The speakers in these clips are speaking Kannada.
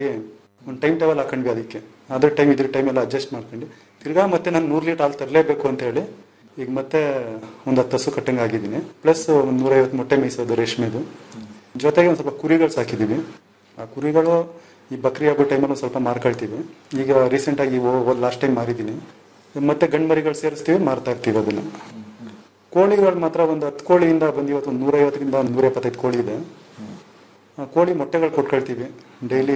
ಒಂದು ಟೈಮ್ ಟೇಬಲ್ ಹಾಕೊಂಡ್ವಿ ಅದಕ್ಕೆ ಅದ್ರ ಟೈಮ್ ಇದ್ರ ಟೈಮ್ ಎಲ್ಲ ಅಡ್ಜಸ್ಟ್ ಮಾಡ್ಕೊಂಡು ತಿರ್ಗಾ ಮತ್ತೆ ನಾನು ನೂರು ಲೀಟರ್ ಹಾಲು ತರಲೇಬೇಕು ಅಂತ ಹೇಳಿ ಈಗ ಮತ್ತೆ ಒಂದು ಹತ್ತು ಹಸು ಕಟ್ಟಂಗೆ ಆಗಿದ್ದೀನಿ ಪ್ಲಸ್ ಒಂದು ನೂರೈವತ್ತು ಮೊಟ್ಟೆ ಮೇಯಿಸೋದು ರೇಷ್ಮೆದು ಜೊತೆಗೆ ಒಂದು ಸ್ವಲ್ಪ ಕುರಿಗಳು ಸಾಕಿದ್ದೀವಿ ಆ ಕುರಿಗಳು ಈ ಬಕ್ರಿ ಹಬ್ಬ ಟೈಮಲ್ಲಿ ಒಂದು ಸ್ವಲ್ಪ ಮಾರ್ಕೊಳ್ತೀವಿ ಈಗ ರೀಸೆಂಟಾಗಿ ಲಾಸ್ಟ್ ಟೈಮ್ ಮಾರಿದ್ದೀನಿ ಮತ್ತೆ ಗಂಡು ಮರಿಗಳು ಸೇರಿಸ್ತೀವಿ ಮಾರ್ತಾ ಇರ್ತೀವಿ ಅದನ್ನು ಕೋಳಿಗಳು ಮಾತ್ರ ಒಂದು ಹತ್ತು ಕೋಳಿಯಿಂದ ಬಂದು ಇವತ್ತು ಒಂದು ನೂರೈವತ್ತರಿಂದ ಒಂದು ನೂರ ಎಪ್ಪತ್ತೈದು ಕೋಳಿ ಇದೆ ಆ ಕೋಳಿ ಮೊಟ್ಟೆಗಳು ಕೊಟ್ಕೊಳ್ತೀವಿ ಡೈಲಿ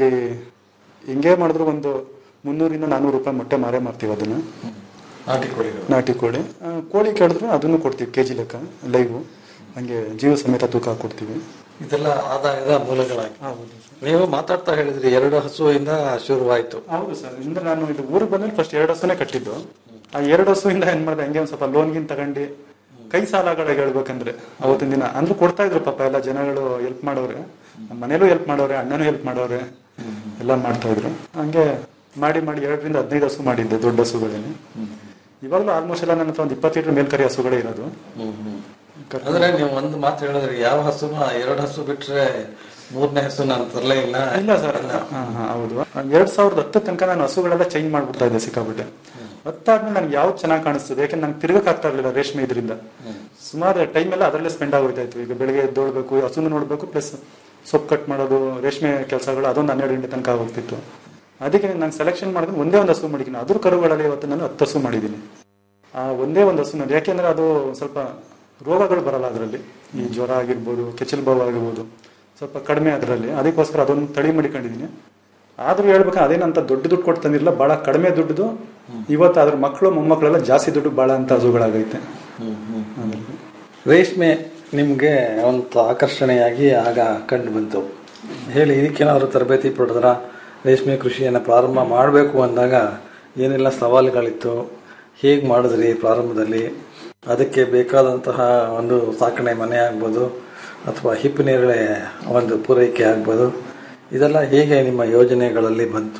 ಹಿಂಗೆ ಮಾಡಿದ್ರು ಒಂದು ಮುನ್ನೂರಿಂದ ನಾನ್ನೂರು ರೂಪಾಯಿ ಮೊಟ್ಟೆ ಮಾರೇ ಮಾರ್ತೀವಿ ಅದನ್ನು ನಾಟಿ ಕೋಳಿಗಳು ನಾಟಿ ಕೋಳಿ ಆ, ಕೋಳಿ ಕೇಳಿದ್ರು ಅದನ್ನು ಕೊಡ್ತೀವಿ ಕೆ ಜಿ ಲೆಕ್ಕ ಲೈವು ಹಂಗೆ ಜೀವ ಸಮೇತ ತೂಕ ಕೊಡ್ತೀವಿ ಇದೆಲ್ಲ ಆದಾಯದ ಮೂಲಗಳಾಗಿ ನೀವು ಮಾತಾಡ್ತಾ ಹೇಳಿದ್ರಿ ಎರಡು ಹಸುವಿಂದ ಶುರುವಾಯ್ತು ಹೌದು ಸರ್ ಅಂದ್ರೆ ನಾನು ಇದು ಊರಿಗೆ ಬಂದ್ಮೇಲೆ ಫಸ್ಟ್ ಎರಡು ಹಸುನೇ ಕಟ್ಟಿದ್ದು ಆ ಎರಡು ಹಸುವಿಂದ ಏನ್ ಮಾಡಿದೆ ಹಂಗೆ ಒಂದ್ ಸ್ವಲ್ಪ ಲೋನ್ಗಿನ್ ತಗೊಂಡು ಕೈ ಸಾಲಗಳಿಗೆ ಹೇಳ್ಬೇಕಂದ್ರೆ ಅವತ್ತಿನ ದಿನ ಅಂದ್ರೆ ಕೊಡ್ತಾ ಇದ್ರು ಪಾಪ ಎಲ್ಲ ಜನಗಳು ಹೆಲ್ಪ್ ಮಾಡೋರೆ ನಮ್ಮ ಮನೇಲೂ ಹೆಲ್ಪ್ ಮಾಡೋರೆ ಅಣ್ಣನೂ ಹೆಲ್ಪ್ ಮಾಡೋರೆ ಎಲ್ಲ ಮಾಡ್ತಾ ಇದ್ರು ಹಂಗೆ ಮಾಡಿ ಮಾಡಿ ಎರಡರಿಂದ ಹದಿನೈದು ಹಸು ಮಾಡಿದ್ದೆ ದೊಡ್ಡ ಹಸುಗಳೇನೆ ಇವಾಗಲೂ ಆಲ್ಮೋಸ್ಟ್ ಎಲ್ಲ ನನ್ನ ಹತ್ರ ಒಂದು ಇಪ್ಪತ್ತು ಲೀಟರ್ ಮೇಲ್ಕರಿ ಹಸುಗಳೇ ಇರೋದು ಕರ್ಕೊಂಡು- ಅಂದ್ರೆ ನೀವು ಒಂದು ಮಾತು ಹೇಳಿದ್ರಿ ಯಾವ ಹಸುನು ಆ ಎರಡು ಹಸು ಬಿಟ್ರೆ ಮೂರನೇ ಹಸು ನಾನು ತರಲೇ ಇಲ್ಲ ಇಲ್ಲ ಸರ್ ಹಾ, ಹಾ, ಹೌದು ಎರಡ್ ಸಾವಿರದ ಹತ್ತು ತನಕ ನಾನು ಹಸುಗಳೆಲ್ಲ ಚೇಂಜ್ ಮಾಡ್ಬಿಡ್ತಾ ಇದ್ದೆ ಸಿಕ್ಕಾಬಿಟ್ಟೆ ಹತ್ತಾದ್ಮೇಲೆ ನನಗೆ ಯಾವ್ದು ಚೆನ್ನಾಗಿ ಕಾಣಿಸ್ತದೆ ಯಾಕಂದ್ರೆ ನಂಗೆ ತಿರ್ಗಕ್ ಆಗ್ತಾ ಇರ್ಲಿಲ್ಲ ರೇಷ್ಮೆ ಇದರಿಂದ ಸುಮಾರು ಟೈಮ್ ಎಲ್ಲ ಅದರಲ್ಲೇ ಸ್ಪೆಂಡ್ ಆಗೋಯ್ತಾ ಇತ್ತು ಈಗ ಬೆಳಿಗ್ಗೆ ಎದ್ದೋಳ್ಬೇಕು ಹಸುನು ನೋಡ್ಬೇಕು ಪ್ಲಸ್ ಸೊಪ್ಪು ಕಟ್ ಮಾಡೋದು ರೇಷ್ಮೆ ಕೆಲಸಗಳು ಅದೊಂದು ಹನ್ನೆರಡು ಗಂಟೆ ತನಕ ಆಗೋಗ್ತಿತ್ತು ಅದಕ್ಕೆ ನಾನು ಸೆಲೆಕ್ಷನ್ ಮಾಡಿದ್ರೆ ಒಂದೇ ಒಂದು ಹಸು ಮಾಡಿದ್ದೀನಿ ಅದ್ರ ಕರುಗಳಲ್ಲಿ ಇವತ್ತು ನಾನು ಹತ್ತು ಹಸು ಮಾಡಿದ್ದೀನಿ ಆ ಒಂದೇ ಒಂದು ಹಸು ನಾನು ಯಾಕೆಂದ್ರೆ ಅದು ಸ್ವಲ್ಪ ರೋಗಗಳು ಬರಲ್ಲ ಅದರಲ್ಲಿ ಈ ಜ್ವರ ಆಗಿರ್ಬೋದು ಕೆಚ್ಚಲು ಬಾವು ಆಗಿರ್ಬೋದು ಸ್ವಲ್ಪ ಕಡಿಮೆ ಅದರಲ್ಲಿ ಅದಕ್ಕೋಸ್ಕರ ಅದೊಂದು ತಳಿ ಮಾಡಿಕೊಂಡಿದ್ದೀನಿ ಆದ್ರೂ ಹೇಳ್ಬೇಕು ಅದೇನಂತ ದೊಡ್ಡ ದುಡ್ಡು ಕೊಟ್ಟು ತಂದಿರಲಿಲ್ಲ ಬಹಳ ಕಡಿಮೆ ದುಡ್ಡು ಇವತ್ತು ಅದ್ರ ಮಕ್ಕಳು ಮೊಮ್ಮಕ್ಕಳೆಲ್ಲ ಜಾಸ್ತಿ ದುಡ್ಡು ಬಾಳ ಅಂತ ಹಸುಗಳಾಗೈತೆ ಅದ್ರಲ್ಲಿ. ರೇಷ್ಮೆ ನಿಮ್ಗೆ ಒಂದು ಆಕರ್ಷಣೆಯಾಗಿ ಆಗ ಕಂಡು ಬಂತು ಹೇಳಿ ಇದಕ್ಕೇನಾದ್ರು ತರಬೇತಿ ಪಡೆದ್ರ ರೇಷ್ಮೆ ಕೃಷಿಯನ್ನು ಪ್ರಾರಂಭ ಮಾಡಬೇಕು ಅಂದಾಗ ಏನೆಲ್ಲ ಸವಾಲುಗಳಿತ್ತು ಹೇಗೆ ಮಾಡಿದ್ರಿ ಪ್ರಾರಂಭದಲ್ಲಿ ಅದಕ್ಕೆ ಬೇಕಾದಂತಹ ಒಂದು ಸಾಕಣೆ ಮನೆ ಆಗ್ಬೋದು ಅಥವಾ ಹಿಪ್ಪು ನೇರಳೆ ಒಂದು ಪೂರೈಕೆ ಆಗ್ಬೋದು ಇದೆಲ್ಲ ಹೇಗೆ ನಿಮ್ಮ ಯೋಜನೆಗಳಲ್ಲಿ ಬಂತು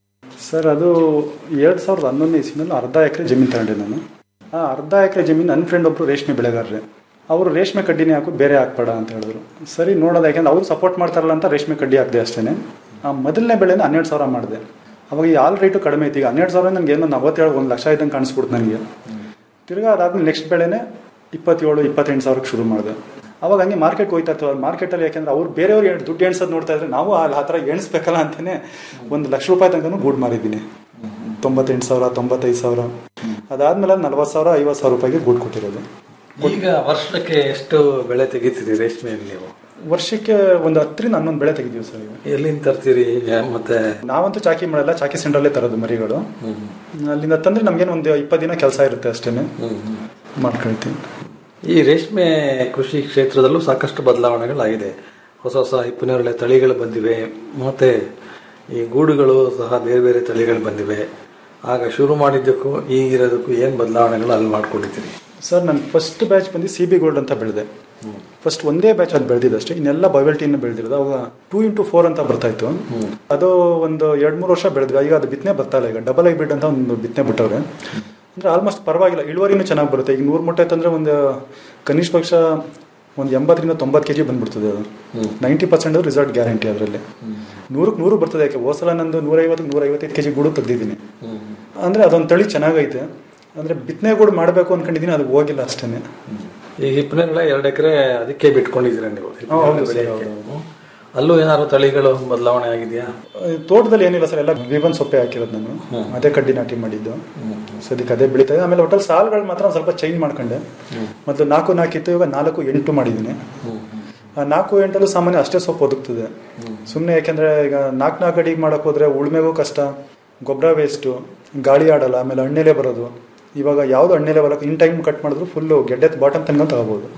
ಸರ್ ಅದು ಎರಡ್ ಸಾವಿರದ ಹನ್ನೊಂದನೇ ಇಸ್ವಿನಲ್ಲಿ ಅರ್ಧ ಎಕರೆ ಜಮೀನು ತಗೊಂಡೆ ನಾನು ಆ ಅರ್ಧ ಎಕರೆ ಜಮೀನು ನನ್ನ ಫ್ರೆಂಡ್ ಒಬ್ರು ರೇಷ್ಮೆ ಬೆಳೆಗಾರರೆ ಅವರು ರೇಷ್ಮೆ ಕಡ್ಡಿನೇ ಹಾಕು ಬೇರೆ ಹಾಕ್ಬೇಡ ಅಂತ ಹೇಳಿದ್ರು ಸರಿ ನೋಡೋದು ಯಾಕೆಂದ್ರೆ ಅವ್ರು ಸಪೋರ್ಟ್ ಮಾಡ್ತಾರಲ್ಲ ಅಂತ ರೇಷ್ಮೆ ಕಡ್ಡಿ ಹಾಕಿದೆ ಅಷ್ಟೇ ಆ ಮೊದಲನೇ ಬೆಳೆನ ಹನ್ನೆರಡು ಸಾವಿರ ಮಾಡಿದೆ ಅವಾಗ ಈ ಆಲ್ ರೇಟು ಕಡಿಮೆ ಐತಿ ಈಗ ಹನ್ನೆರಡು ಸಾವಿರ ನನಗೆ ಏನೋ ನಲವತ್ತೇಳು ಒಂದು ಲಕ್ಷ ಇದ್ದಂಗೆ ಕಾಣಿಸ್ಬಿಡ್ತು ನನಗೆ ತಿರ್ಗಾ ಅದಾದ್ಮೇಲೆ ನೆಕ್ಸ್ಟ್ ಬೆಳೆನೇ ಇಪ್ಪತ್ತೇಳು ಇಪ್ಪತ್ತೆಂಟು ಸಾವಿರಕ್ಕೆ ಶುರು ಮಾಡಿದೆ ಅವಾಗ ಹಂಗೆ ಮಾರ್ಕೆಟ್ ಹೋಯ್ತಾ ಇರ್ತಾರೆ ಮಾರ್ಕೆಟಲ್ಲಿ ಯಾಕೆಂದ್ರೆ ಅವ್ರು ಬೇರೆಯವ್ರು ಎಣ್- ದುಡ್ಡು ಎಣ್ಸೋದು ನೋಡ್ತಾ ಇದ್ರೆ ನಾವು ಅಲ್ಲಿ ಆ ಥರ ಎಣಿಸ್ಬೇಕಲ್ಲ ಅಂತಾನೆ ಒಂದು ಲಕ್ಷ ರೂಪಾಯಿ ತನಕ ಗೂಡ್ ಮಾರಿದ್ದೀನಿ ತೊಂಬತ್ತೆಂಟು ಸಾವಿರ ತೊಂಬತ್ತೈದು ಸಾವಿರ ಅದಾದ್ಮೇಲೆ ನಲ್ವತ್ತು ಸಾವಿರ ಐವತ್ತು ಸಾವಿರ ರೂಪಾಯಿಗೆ ಗೂಡ್ ಕೊಟ್ಟಿರೋದು ಈಗ ವರ್ಷಕ್ಕೆ ಎಷ್ಟು ಬೆಳೆ ತೆಗಿತೀರಿ ರೇಷ್ಮೆಯಲ್ಲಿ ನೀವು ವರ್ಷಕ್ಕೆ ಒಂದು ಹತ್ತರಿಂದ ಹನ್ನೊಂದು ಬೆಳೆ ತೆಗಿತೀವಿ ಸರ್ ಈಗ ಎಲ್ಲಿಂದ ತರ್ತೀರಿ ಮತ್ತೆ ನಾವಂತೂ ಚಾಕಿ ಮಾಡಲ್ಲ ಚಾಕಿ ಸೆಂಟ್ರಲ್ಲೇ ತರೋದು ಮರಿಗಳು ಅಲ್ಲಿಂದ ತಂದ್ರೆ ನಮ್ಗೇನು ಒಂದು ಇಪ್ಪತ್ತು ದಿನ ಕೆಲಸ ಇರುತ್ತೆ ಅಷ್ಟೇನೆ ಮಾಡ್ಕೊಳ್ತೀವಿ ಈ ರೇಷ್ಮೆ ಕೃಷಿ ಕ್ಷೇತ್ರದಲ್ಲೂ ಸಾಕಷ್ಟು ಬದಲಾವಣೆಗಳಾಗಿದೆ ಹೊಸ ಹೊಸ ಹಿಪ್ಪನೇರಳೆ ತಳಿಗಳು ಬಂದಿವೆ ಮತ್ತೆ ಈ ಗೂಡುಗಳು ಸಹ ಬೇರೆ ಬೇರೆ ತಳಿಗಳು ಬಂದಿವೆ ಆಗ ಶುರು ಮಾಡಿದ್ದಕ್ಕೂ ಈಗಿರೋದಕ್ಕೂ ಏನು ಬದಲಾವಣೆಗಳು ಅಲ್ಲಿ ಮಾಡ್ಕೊಂಡಿದ್ದೀರಿ ಸರ್ ನಾನು ಫಸ್ಟ್ ಬ್ಯಾಚ್ ಬಂದು ಸಿ ಬಿ ಗೋಲ್ಡ್ ಅಂತ ಬೆಳೆದೆ ಫಸ್ಟ್ ಒಂದೇ ಬ್ಯಾಚ್ ಅದು ಬೆಳೆದಿದ್ದಷ್ಟೇ ಇನ್ನೆಲ್ಲ ಬಯಲ್ಟಿನ ಬೆಳೆದಿರೋದು ಅವಾಗ ಟೂ ಇಂಟು ಫೋರ್ ಅಂತ ಬರ್ತಾ ಇತ್ತು ಅದು ಒಂದು ಎರಡು ಮೂರು ವರ್ಷ ಬೆಳೆದ್ವಿ ಈಗ ಅದು ಬಿತ್ತನೆ ಬರ್ತಾ ಇಲ್ಲ ಈಗ ಡಬಲ್ ಹೈಬ್ರಿಡ್ ಅಂತ ಒಂದು ಬಿತ್ತನೆ ಬಿಟ್ಟವ್ರೆ ಅಂದ್ರೆ ಆಲ್ಮೋಸ್ಟ್ ಪರವಾಗಿಲ್ಲ ಇಳುವರಿನೂ ಚೆನ್ನಾಗಿ ಬರುತ್ತೆ ಈಗ ನೂರು ಮೊಟ್ಟೆ ತಂದ್ರೆ ಒಂದು ಕನಿಷ್ಠ ಪಕ್ಷ ಒಂದು ಎಂಬತ್ತರಿಂದ ತೊಂಬತ್ತು ಕೆ ಜಿ ಬಂದ್ಬಿಡ್ತದೆ ಅದು ನೈಂಟಿ ಪರ್ಸೆಂಟ್ ರಿಸಲ್ಟ್ ಗ್ಯಾರಂಟಿ ಅದರಲ್ಲಿ ನೂರಕ್ಕೆ ನೂರು ಬರ್ತದೆ ಯಾಕೆ ಹೋಸಲ ನಂದು ನೂರೈವತ್ತು ನೂರೈವತ್ತೈದು ಕೆ ಜಿ ಗೂಡು ತೆಗ್ದಿದ್ದೀನಿ ಅಂದರೆ ಅದೊಂದು ತಳಿ ಚೆನ್ನಾಗೈತೆ ಅಂದರೆ ಬಿತ್ತನೆ ಗೂಡು ಮಾಡಬೇಕು ಅನ್ಕೊಂಡಿದ್ದೀನಿ ಅದು ಹೋಗಿಲ್ಲ ಅಷ್ಟೇ ಈ ಹಿಪ್ಪನೇರಳೆ ಎರಡು ಎಕರೆ ಅದಕ್ಕೆ ಬಿಟ್ಕೊಂಡಿದ್ದೀರಾ ನೀವು ಹೌದು ಸರ್, ಬೆಳೆಯಕ್ಕೆ. ಅಲ್ಲೂ ಏನಾದ್ರು ತಳಿಗಳು ಬದಲಾವಣೆ ಆಗಿದೆಯಾ ತೋಟದಲ್ಲಿ ಏನಿಲ್ಲ ಸರ್ ಎಲ್ಲ ವಿವನ್ ಸೊಪ್ಪೆ ಹಾಕಿರೋದು ನಾನು ಅದೇ ಕಡ್ಡಿ ನಾಟಿ ಮಾಡಿದ್ದು ಸದ್ಯಕ್ಕೆ ಅದೇ ಬೆಳೀತಾ ಇದೆ ಆಮೇಲೆ ಒಟ್ಟಲ್ಲಿ ಸಾಲುಗಳು ಮಾತ್ರ ಒಂದ್ ಸ್ವಲ್ಪ ಚೇಂಜ್ ಮಾಡ್ಕೊಂಡೆ ಮೊದಲು ನಾಲ್ಕು ನಾಲ್ಕಿತ್ತು ಇವಾಗ ನಾಲ್ಕು ಎಂಟು ಮಾಡಿದ್ದೀನಿ ಆ ನಾಲ್ಕು ಎಂಟಲ್ಲೂ ಸಾಮಾನ್ಯ ಅಷ್ಟೇ ಸೊಪ್ಪು ಒದಗ್ತದೆ ಸುಮ್ಮನೆ ಯಾಕೆಂದ್ರೆ ಈಗ ನಾಲ್ಕು ನಾಲ್ಕು ಅಡಿಗೆ ಮಾಡಕ್ ಹೋದ್ರೆ ಉಳ್ಮೆಗೂ ಕಷ್ಟ ಗೊಬ್ಬರ ವೇಸ್ಟು ಗಾಳಿ ಆಡಲ್ಲ ಆಮೇಲೆ ಹಣ್ಣೆಲೆ ಬರೋದು ಇವಾಗ ಯಾವ್ದು ಹಣ್ಣೆಲೆ ಬರಕ್ಕೆ ಇನ್ ಟೈಮ್ ಕಟ್ ಮಾಡಿದ್ರು ಫುಲ್ಲು ಗೆಡ್ಡೆ ಬಾಟಮ್ ತನಕ ತಗೋಬಹುದು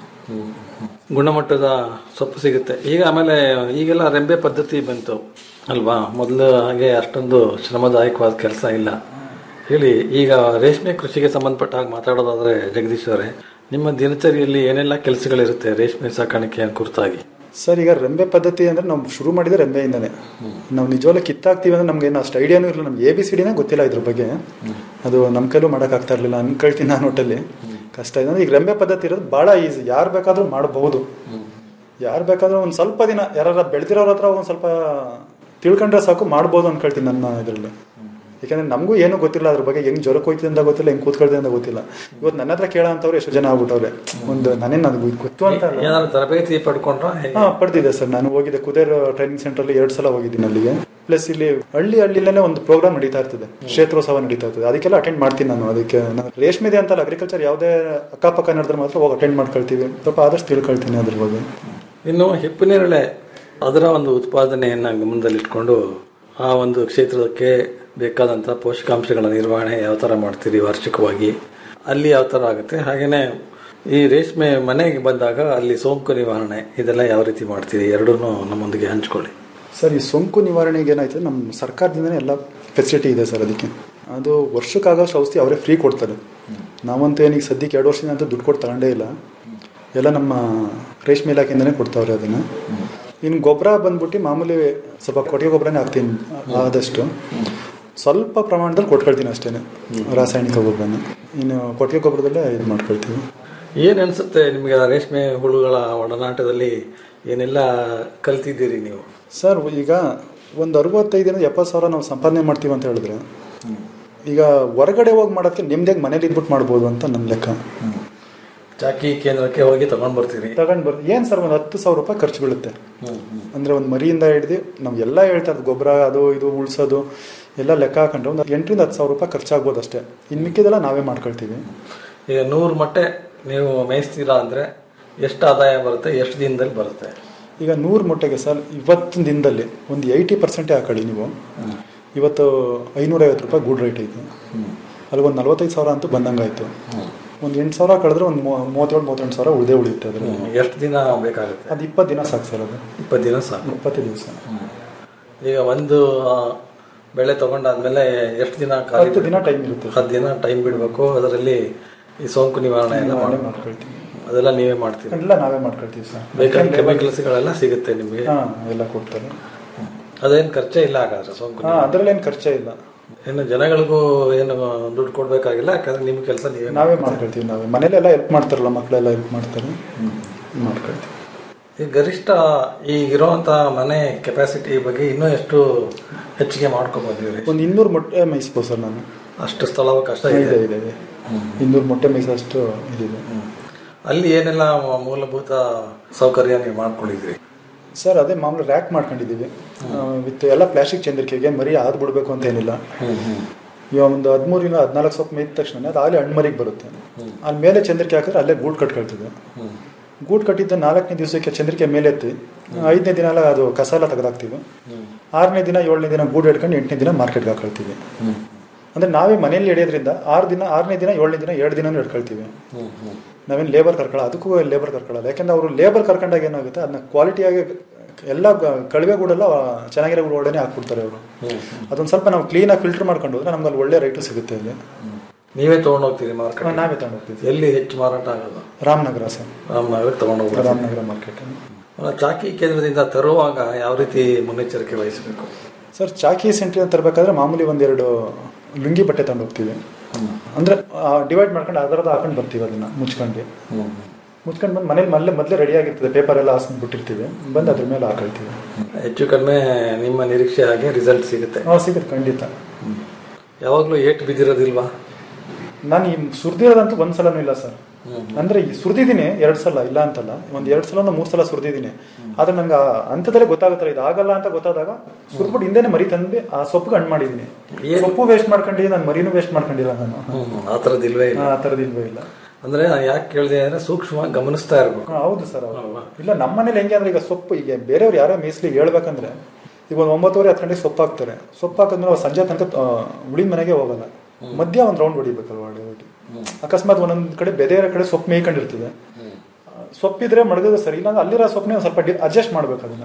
ಗುಣಮಟ್ಟದ ಸೊಪ್ಪು ಸಿಗುತ್ತೆ ಈಗ ಆಮೇಲೆ ಈಗೆಲ್ಲ ರೆಂಬೆ ಪದ್ಧತಿ ಬಂತು ಅಲ್ವಾ ಮೊದಲು ಹಾಗೆ ಅಷ್ಟೊಂದು ಶ್ರಮದಾಯಕವಾದ ಕೆಲಸ ಇಲ್ಲ ಹೇಳಿ ಈಗ ರೇಷ್ಮೆ ಕೃಷಿಗೆ ಸಂಬಂಧಪಟ್ಟ ಹಾಗೆ ಮಾತಾಡೋದಾದ್ರೆ ಜಗದೀಶ್ ಅವರೇ ನಿಮ್ಮ ದಿನಚರಿಯಲ್ಲಿ ಏನೆಲ್ಲ ಕೆಲಸಗಳಿರುತ್ತೆ ರೇಷ್ಮೆ ಸಾಕಾಣಿಕೆಯ ಕುರಿತಾಗಿ ಸರ್ ಈಗ ರೆಂಬೆ ಪದ್ಧತಿ ಅಂದ್ರೆ ನಾವು ಶುರು ಮಾಡಿದ್ರೆ ರೆಂಬೆಯಿಂದನೇ ನಾವು ನಿಜವಾಗ್ಲೂ ಕಿತ್ತಾಕ್ತೀವಿ ಅಂದ್ರೆ ನಮ್ಗೆ ಏನು ಅಷ್ಟು ಐಡಿಯಾನೂ ಇರಲಿಲ್ಲ ನಮ್ಗೆ ಎ ಬಿ ಸಿ ಡಿನೇ ಗೊತ್ತಿಲ್ಲ ಇದ್ರ ಬಗ್ಗೆ ಅದು ನಮ್ಮ ಕೈಲೂ ಮಾಡೋಕ್ಕಾಗ್ತಾ ಇರಲಿಲ್ಲ ಅನ್ಕೊಳ್ತೀನಿ ನಾನು ಒಟ್ಟಲ್ಲಿ ಕಷ್ಟ ಇದೆ ಅಂದ್ರೆ ಈಗ ರೆಂಬೆ ಪದ್ಧತಿ ಇರೋದು ಭಾಳ ಈಸಿ ಯಾರು ಬೇಕಾದ್ರೂ ಮಾಡಬಹುದು ಯಾರು ಬೇಕಾದ್ರೂ ಒಂದು ಸ್ವಲ್ಪ ದಿನ ಯಾರು ಬೆಳೆದಿರೋರ ಹತ್ರ ಒಂದು ಸ್ವಲ್ಪ ತಿಳ್ಕೊಂಡ್ರೆ ಸಾಕು ಮಾಡ್ಬೋದು ಅನ್ಕೊಳ್ತೀನಿ ನನ್ನ ಇದರಲ್ಲಿ ಯಾಕಂದ್ರೆ ನಮಗೂ ಏನೂ ಗೊತ್ತಿಲ್ಲ ಅದ್ರ ಬಗ್ಗೆ ಹೆಂಗ್ ಜ್ವರಕ್ಕೆ ಹೋಯ್ತಿದೆ ಅಂತ ಗೊತ್ತಿಲ್ಲ ಹೆಂಗ್ ಕೂತ್ಕೊಳ್ತಿದೆ ಅಂತ ಗೊತ್ತಿಲ್ಲ ಇವತ್ತು ನನ್ನ ಹತ್ರ ಕೇಳ ಅಂತವ್ರು ಎಷ್ಟು ಜನ ಆಗ್ಬಿಟ್ಟವ್ರೆ ಒಂದು ನಾನೇನು ನನಗೆ ಗೊತ್ತು ಅಂತ ಅಲ್ಲ. ಏನಾದ್ರು ತರಬೇತಿ ಪಡ್ಕೊಂಡ್ರ ಹೇಗೆ ಹಾ ಪಡೆದಿದೆ ಸರ್ ನಾನು ಹೋಗಿದ್ದೆ ಕುದೇರ್ ಟ್ರೈನಿಂಗ್ ಸೆಂಟರ್ ಅಲ್ಲಿ ಎರಡ್ ಸಲ ಹೋಗಿದ್ದೀನಿ ಅಲ್ಲಿಗೆ ಪ್ಲಸ್ ಇಲ್ಲಿ ಹಳ್ಳಿ ಹಳ್ಳಿಲೇ ಒಂದು ಪ್ರೋಗ್ರಾಮ್ ನಡೀತಾ ಇರ್ತದೆ ಕ್ಷೇತ್ರೋತ್ಸವ ನಡೀತಾ ಇರ್ತದೆ ಅದಕ್ಕೆಲ್ಲ ಅಟೆಂಡ್ ಮಾಡ್ತೀನಿ ನಾನು ಅದಕ್ಕೆ ನಾನು ರೇಷ್ಮೆದೆ ಅಂತಲ್ಲ ಅಗ್ರಿಕಲ್ಚರ್ ಯಾವುದೇ ಅಕ್ಕಪಕ್ಕ ನಡೆದ್ರೆ ಮಾತ್ರ ಹೋಗಿ ಅಟೆಂಡ್ ಮಾಡ್ಕೊಳ್ತೀವಿ ಸ್ವಲ್ಪ ಆದಷ್ಟು ತಿಳ್ಕೊಳ್ತೀನಿ ಅದ್ರ ಬಗ್ಗೆ ಇನ್ನು ಹಿಪ್ಪನೇರಳೆ ಅದರ ಒಂದು ಉತ್ಪಾದನೆಯನ್ನು ಗಮನದಲ್ಲಿಟ್ಕೊಂಡು ಆ ಒಂದು ಕ್ಷೇತ್ರಕ್ಕೆ ಬೇಕಾದಂಥ ಪೋಷಕಾಂಶಗಳ ನಿರ್ವಹಣೆ ಯಾವ ಥರ ಮಾಡ್ತೀರಿ ವಾರ್ಷಿಕವಾಗಿ ಅಲ್ಲಿ ಯಾವ ಥರ ಆಗುತ್ತೆ ಹಾಗೆಯೇ ಈ ರೇಷ್ಮೆ ಮನೆಗೆ ಬಂದಾಗ ಅಲ್ಲಿ ಸೋಂಕು ನಿವಾರಣೆ ಇದೆಲ್ಲ ಯಾವ ರೀತಿ ಮಾಡ್ತೀರಿ ಎರಡೂ ನಮ್ಮೊಂದಿಗೆ ಹಂಚ್ಕೊಳ್ಳಿ ಸರ್ ಈ ಸೋಂಕು ನಿವಾರಣೆಗೆ ಏನಾಯ್ತು ನಮ್ಮ ಸರ್ಕಾರದಿಂದನೇ ಎಲ್ಲ ಫೆಸಿಲಿಟಿ ಇದೆ ಸರ್ ಅದಕ್ಕೆ ಅದು ವರ್ಷಕ್ಕಾಗೋಷ್ಟು ಔಷಧಿ ಅವರೇ ಫ್ರೀ ಕೊಡ್ತಾರೆ ನಾವಂತೂ ಏನೀಗ ಸದ್ಯಕ್ಕೆ ಎರಡು ವರ್ಷದಿಂದ ಅಂತೂ ದುಡ್ಡು ಕೊಟ್ಟು ತಗೊಂಡೇ ಇಲ್ಲ ಎಲ್ಲ ನಮ್ಮ ರೇಷ್ಮೆ ಇಲಾಖೆಯಿಂದನೇ ಕೊಡ್ತಾವ್ರೆ ಅದನ್ನು ಇನ್ನು ಗೊಬ್ಬರ ಬಂದ್ಬಿಟ್ಟು ಮಾಮೂಲಿ ಸ್ವಲ್ಪ ಕೊಟ್ಟಿಗೆ ಗೊಬ್ಬರನೇ ಹಾಕ್ತೀನಿ ಆದಷ್ಟು ಸ್ವಲ್ಪ ಪ್ರಮಾಣದಲ್ಲಿ ಕೊಟ್ಕೊಳ್ತೀನಿ ಅಷ್ಟೇ ರಾಸಾಯನಿಕ ಗೊಬ್ಬರನ ಇನ್ನು ಕೊಟ್ಟಿಗೆ ಗೊಬ್ಬರದಲ್ಲೇ ಇದು ಮಾಡ್ಕೊಳ್ತೀವಿ ಏನು ಅನಿಸುತ್ತೆ ನಿಮಗೆ ಆ ರೇಷ್ಮೆ ಹುಳುಗಳ ಒಡನಾಟದಲ್ಲಿ ಏನೆಲ್ಲ ಕಲ್ತಿದ್ದೀರಿ ನೀವು ಸರ್ ಈಗ ಒಂದು ಅರವತ್ತೈದರಿಂದ ಎಪ್ಪತ್ತು ಸಾವಿರ ನಾವು ಸಂಪಾದನೆ ಮಾಡ್ತೀವಿ ಅಂತ ಹೇಳಿದ್ರೆ ಈಗ ಹೊರಗಡೆ ಹೋಗಿ ಮಾಡೋದಕ್ಕೆ ನಿಮ್ದಾಗ ಮನೇಲಿ ಇದ್ಬಿಟ್ಟು ಮಾಡ್ಬೋದು ಅಂತ ನನ್ನ ಲೆಕ್ಕ ಚಾಕಿ ಕೇಂದ್ರಕ್ಕೆ ಹೋಗಿ ತಗೊಂಡ್ ಬರ್ತೀರಿ ತಗೊಂಡ್ ಬರ್ ಏನ್ ಸರ್ ಒಂದು ಹತ್ತು ಸಾವಿರ ರೂಪಾಯಿ ಖರ್ಚು ಬೀಳುತ್ತೆ ಅಂದ್ರೆ ಒಂದು ಮರಿಯಿಂದ ಹಿಡಿದು ನಾವು ಎಲ್ಲ ಹೇಳ್ತಾ ಇರೋದು ಗೊಬ್ಬರ ಅದು ಇದು ಉಳ್ಸೋದು ಎಲ್ಲ ಲೆಕ್ಕ ಹಾಕೊಂಡ್ರೆ ಒಂದು ಎಂಟರಿಂದ ಹತ್ತು ಸಾವಿರ ರೂಪಾಯಿ ಖರ್ಚಾಗ್ಬೋದು ಅಷ್ಟೇ ಇನ್ನು ಮಿಕ್ಕಿದೆಲ್ಲ ನಾವೇ ಮಾಡ್ಕೊಳ್ತೀವಿ ಈಗ ನೂರು ಮೊಟ್ಟೆ ನೀವು ಮೇಯಿಸ್ತೀರಾ ಅಂದ್ರೆ ಎಷ್ಟು ಆದಾಯ ಬರುತ್ತೆ ಎಷ್ಟು ದಿನದಲ್ಲಿ ಬರುತ್ತೆ ಈಗ ನೂರು ಮೊಟ್ಟೆಗೆ ಸರ್ ಇವತ್ತಿನ ದಿನದಲ್ಲಿ ಒಂದು ಏಯ್ಟಿ ಪರ್ಸೆಂಟೇ ಹಾಕೊಳ್ಳಿ ನೀವು ಇವತ್ತು ಐನೂರೈವತ್ತು ರೂಪಾಯಿ ಗೂಡ್ ರೇಟ್ ಐತೆ ಅಲ್ಲಿ ಒಂದು ನಲ್ವತ್ತೈದು ಸಾವಿರ ಅಂತೂ ಬಂದಂಗಾಯ್ತು ಒಂದು ಎಂಟು ಸಾವಿರ ಕಳೆದ್ರೆ ಒಂದು ಮೂವತ್ತೇಳು ಮೂವತ್ತೆಂಟು ಸಾವಿರ ಉಳಿದೇ ಉಳಿಯುತ್ತೆ ಅದ್ರಲ್ಲಿ ಎಷ್ಟು ದಿನ ಬೇಕಾಗುತ್ತೆ ಅದು ಇಪ್ಪತ್ತು ದಿನ ಸಾಕು ಸರ್ ಅದು ಇಪ್ಪತ್ತು ದಿನ ಸಾಕು ಇಪ್ಪತ್ತು ದಿವಸ ಈಗ ಒಂದು ಆ, ಬೆಳೆ ತಗೊಂಡಾದ್ಮೇಲೆ ಎಷ್ಟು ದಿನ ಖಾಲಿ ಹತ್ತು ದಿನ ಟೈಮ್ ಇರುತ್ತೆ ಹತ್ತು ದಿನ ಟೈಮ್ ಬಿಡಬೇಕು ಅದರಲ್ಲಿ ಈ ಸೋಂಕು ನಿವಾರಣೆ ಎಲ್ಲ ನಾವೇ ಮಾಡಿ ಮಾಡ್ಕೊಳ್ತೀವಿ ಅದೆಲ್ಲ ನೀವೇ ಮಾಡ್ತೀರಿ ಎಲ್ಲ ನಾವೇ ಮಾಡ್ಕೊಳ್ತೀವಿ ಸರ್ ಬೇಕಾದ ಕೆಮಿಕಲ್ಸ್ಗಳೆಲ್ಲ ಸಿಗುತ್ತೆ ನಿಮಗೆ ಹಾ ಎಲ್ಲ ಕೊಡ್ತಾರೆ ಅದೇನು ಖರ್ಚೇ ಇಲ್ಲ ಹಾಗಾದ್ರೆ ಸೋಂಕು ಹಾ ಅದ್ರಲ್ಲೇನು ಖರ್ಚೇ ಇಲ್ಲ ಇನ್ನು ಜನಗಳಿಗೂ ಏನು ದುಡ್ಡು ಕೊಡ್ಬೇಕಾಗಿಲ್ಲ ಯಾಕಂದ್ರೆ ನಿಮ್ಮ ಕೆಲಸ ನೀವೇ ನಾವೇ ಮಾಡ್ಕೊಳ್ತೀವಿ ನಾವೇ ಮನೇಲೆಲ್ಲ ಹೆಲ್ಪ್ ಮಾಡ್ತಾರಲ್ಲ ಮಕ್ಕಳೆಲ್ಲ ಹೆಲ್ಪ್ ಮಾಡ್ತಾರೆ ಮಾಡ್ಕೊಳ್ತೀವಿ ಈ ಗರಿಷ್ಠ ಈಗಿರುವಂತ ಮನೆ ಕೆಪಾಸಿಟಿ ಬಗ್ಗೆ ಇನ್ನೂ ಎಷ್ಟು ಹೆಚ್ಚಿಗೆ ಮಾಡ್ಕೋಬೋದಿರಿ ಒಂದು ಇನ್ನೂರು ಮೊಟ್ಟೆ ಮೇಯಿಸ್ಬೋದು ಸರ್ ನಾನು ಅಷ್ಟು ಸ್ಥಳಾವಕಾಶ ಇದೆ ಇದೆ ಇದೆ ಇದೆ ಇನ್ನೂರು ಮೊಟ್ಟೆ ಮೇಯಿಸೋಷ್ಟು ಇದಿದೆ ಅಲ್ಲಿ ಏನೆಲ್ಲ ಮೂಲಭೂತ ಸೌಕರ್ಯ ನೀವು ಮಾಡ್ಕೊಂಡಿದ್ರಿ ಸರ್ ಅದೇ ಮಾಮೂಲಿ ರ್ಯಾಕ್ ಮಾಡ್ಕೊಂಡಿದ್ದೀವಿ ವಿತ್ ಎಲ್ಲ ಪ್ಲಾಸ್ಟಿಕ್ ಚಂದ್ರಿಕೆಗೆ ಮರಿ ಆದ್ ಬಿಡಬೇಕು ಅಂತ ಏನಿಲ್ಲ ಇವಾಗ ಒಂದು ಹದಿಮೂರಿಂದ ಹದಿನಾಲ್ಕು ಸೊಪ್ಪು ಮೇಯ್ದ ತಕ್ಷಣ ಅದು ಆಗಲೇ ಹಣ್ಮರಿಗೆ ಬರುತ್ತೆ ಅಲ್ಲಿ ಮೇಲೆ ಚಂದ್ರಿಕೆ ಹಾಕಿದ್ರೆ ಅಲ್ಲೇ ಗೂಡು ಕಟ್ಕೊಳ್ತದೆ ಗೂಡು ಕಟ್ಟಿದ್ದ ನಾಲ್ಕನೇ ದಿವಸಕ್ಕೆ ಚಂದ್ರಿಕೆ ಮೇಲೆ ಎತ್ತಿ ಐದನೇ ದಿನ ಎಲ್ಲ ಅದು ಕಸ ಎಲ್ಲ ತೆಗೆದಾಕ್ತೀವಿ ಆರನೇ ದಿನ ಏಳನೇ ದಿನ ಗೂಡು ಹಿಡ್ಕೊಂಡು ಎಂಟನೇ ದಿನ ಮಾರ್ಕೆಟ್ಗೆ ಹಾಕೊಳ್ತೀವಿ ಅಂದ್ರೆ ನಾವೇ ಮನೆಯಲ್ಲಿ ಹಿಡಿಯೋದ್ರಿಂದ ಆರು ದಿನ ಆರನೇ ದಿನ ಏಳನೇ ದಿನ ಎರಡು ದಿನ ಹಿಡ್ಕೊಳ್ತೀವಿ ನಾವೇನು ಲೇಬರ್ ಕರ್ಕೊಳ್ಳೋ ಅದಕ್ಕೂ ಲೇಬರ್ ಕರ್ಕೊಳ್ಳಲ್ಲ ಯಾಕಂದ್ರೆ ಅವರು ಲೇಬರ್ ಕರ್ಕೊಂಡಾಗ ಏನಾಗುತ್ತೆ ಅದನ್ನ ಕ್ವಾಲಿಟಿಯಾಗಿ ಎಲ್ಲ ಗ- ಕಳಿವೆ ಗೂಡೆಲ್ಲ ಚೆನ್ನಾಗಿರೋ ಒಳ್ಳೆನೇ ಹಾಕ್ಬಿಡ್ತಾರೆ ಅವರು ಅದೊಂದು ಸ್ವಲ್ಪ ನಾವು ಕ್ಲೀನಾಗಿ ಫಿಲ್ಟರ್ ಮಾಡ್ಕೊಂಡು ಹೋದ್ರೆ ನಮ್ಗೆ ಅಲ್ಲಿ ಒಳ್ಳೆ ರೈಟು ಸಿಗುತ್ತೆ ಅಲ್ಲಿ ನೀವೇ ತಗೊಂಡು ಹೋಗ್ತೀರಿ ಮಾರ್ಕೆಟ್ ನಾವೇ ತಗೊಂಡು ಹೋಗ್ತೀವಿ ಎಲ್ಲಿ ಹೆಚ್ಚು ಮಾರಾಟ ಆಗೋದು ರಾಮನಗರ ಸರ್ ರಾಮನಗರಕ್ಕೆ ತಗೊಂಡು ಹೋಗ್ಬೋದು ರಾಮನಗರ ಮಾರ್ಕೆಟ್ ಚಾಕಿ ಕೇಂದ್ರದಿಂದ ತರುವಾಗ ಯಾವ ರೀತಿ ಮುನ್ನೆಚ್ಚರಿಕೆ ವಹಿಸಬೇಕು ಸರ್ ಚಾಕಿ ಸೆಂಟ್ರಿ ಅಂತ ತರಬೇಕಾದ್ರೆ ಮಾಮೂಲಿ ಒಂದೆರಡು ಲುಂಗಿ ಬಟ್ಟೆ ತಗೊಂಡು ಹೋಗ್ತೀವಿ ಅಂದ್ರೆ ಡಿವೈಡ್ ಮಾಡ್ಕೊಂಡು ಅದರದ ಹಾಕೊಂಡು ಬರ್ತೀವಿ ಅದನ್ನ ಮುಚ್ಕೊಂಡು ಮುಚ್ಕೊಂಡು ಬಂದು ಮನೇಲಿ ಮಲ್ಲೆ ಮೊದಲೇ ರೆಡಿ ಆಗಿರ್ತದೆ ಪೇಪರ್ ಎಲ್ಲ ಹಾಸ್ಕೊಂಡು ಬಿಟ್ಟಿರ್ತೀವಿ ಬಂದು ಅದ್ರ ಮೇಲೆ ಹಾಕೊಳ್ತೀವಿ ಹೆಚ್ಚು ಕಡಿಮೆ ನಿಮ್ಮ ನಿರೀಕ್ಷೆ ಹಾಗೆ ರಿಸಲ್ಟ್ ಸಿಗುತ್ತೆ ಹಾಂ ಸಿಗುತ್ತೆ ಖಂಡಿತ ಯಾವಾಗಲೂ ಏಟು ಬಿದ್ದಿರೋದಿಲ್ವಾ ನಾನು ಈ ಸುರಿದಿರೋದಂತೂ ಒಂದ್ ಸಲನೂ ಇಲ್ಲ ಸರ್ ಅಂದ್ರೆ ಈ ಸುರಿದಿದ್ದೀನಿ ಎರಡ್ ಸಲ ಇಲ್ಲ ಅಂತಲ್ಲ ಒಂದ್ ಎರಡ್ ಸಲ ಮೂರ್ ಸಲ ಸುರಿದಿದ್ದೀನಿ ಆದ್ರೆ ನಂಗೆ ಆ ಹಂತದಲ್ಲೇ ಗೊತ್ತಾಗುತ್ತಲ್ಲ ಇದು ಆಗಲ್ಲ ಅಂತ ಗೊತ್ತಾದಾಗ ಸುರ್ಬಿಟ್ಟು ಹಿಂದೆನೆ ಮರಿ ತಂದು ಆ ಸೊಪ್ಪು ಹಣ್ಣು ಮಾಡಿದೀನಿ ಏನ್- ಸೊಪ್ಪು ವೇಸ್ಟ್ ಮಾಡ್ಕೊಂಡಿದ್ದೀನಿ ನಾನು ಮರಿನೂ ವೇಸ್ಟ್ ಮಾಡ್ಕೊಂಡಿಲ್ಲ ನಾನು ಆ ಥರದ್ದಿಲ್ವೇ ಇಲ್ಲ ಆ ಥರದ್ದು ಇಲ್ವೇ ಇಲ್ಲ ಅಂದ್ರೆ ನಾನು ಯಾಕೆ ಕೇಳಿದೆ ಅಂದ್ರೆ ಸೂಕ್ಷ್ಮವಾಗಿ ಗಮನಿಸ್ತಾ ಇರಬೇಕು ಹಾ, ಹೌದು ಸರ್ ಹೌದು ಇಲ್ಲ ನಮ್ಮ ಮನೇಲಿ ಹೆಂಗೆ ಅಂದ್ರೆ ಈಗ ಸೊಪ್ಪು ಈಗ ಬೇರೆಯವ್ರು ಯಾರೋ ಮೇಸ್ಲಿ ಹೇಳ್ಬೇಕಂದ್ರೆ ಈಗ ಒಂದು ಒಂಬತ್ತುವರೆ ಹತ್ತು ಗಂಟೆಗೆ ಸೊಪ್ಪು ಹಾಕ್ತಾರೆ ಸೊಪ್ಪು ಹಾಕಿದ್ಮೇಲೆ ಅವ್ರು ಸಂಜೆ ತನಕ ಆ, ಉಳಿದ ಮನೆಗೆ ಹೋಗಲ್ಲ ಮಧ್ಯ ಒಂದು ರೌಂಡ್ ಹೊಡಿಬೇಕಲ್ವ ಹೊಡಿ ಹೊಡಿ ಅಕಸ್ಮಾತ್ ಒಂದೊಂದ್ ಕಡೆ ಬೆದೆಯರ ಕಡೆ ಸೊಪ್ಪು ಮೇಯ್ಕೊಂಡಿರ್ತದೆ ಸೊಪ್ಪಿದ್ರೆ ಮಡಗೋದು ಸರಿ ಇಲ್ಲಾಂದ್ರೆ ಅಲ್ಲಿರೋ ಸೊಪ್ಪನ್ನೇ ಒಂದು ಸ್ವಲ್ಪ ಅಡ್ಜಸ್ಟ್ ಮಾಡ್ಬೇಕು ಅದನ್ನ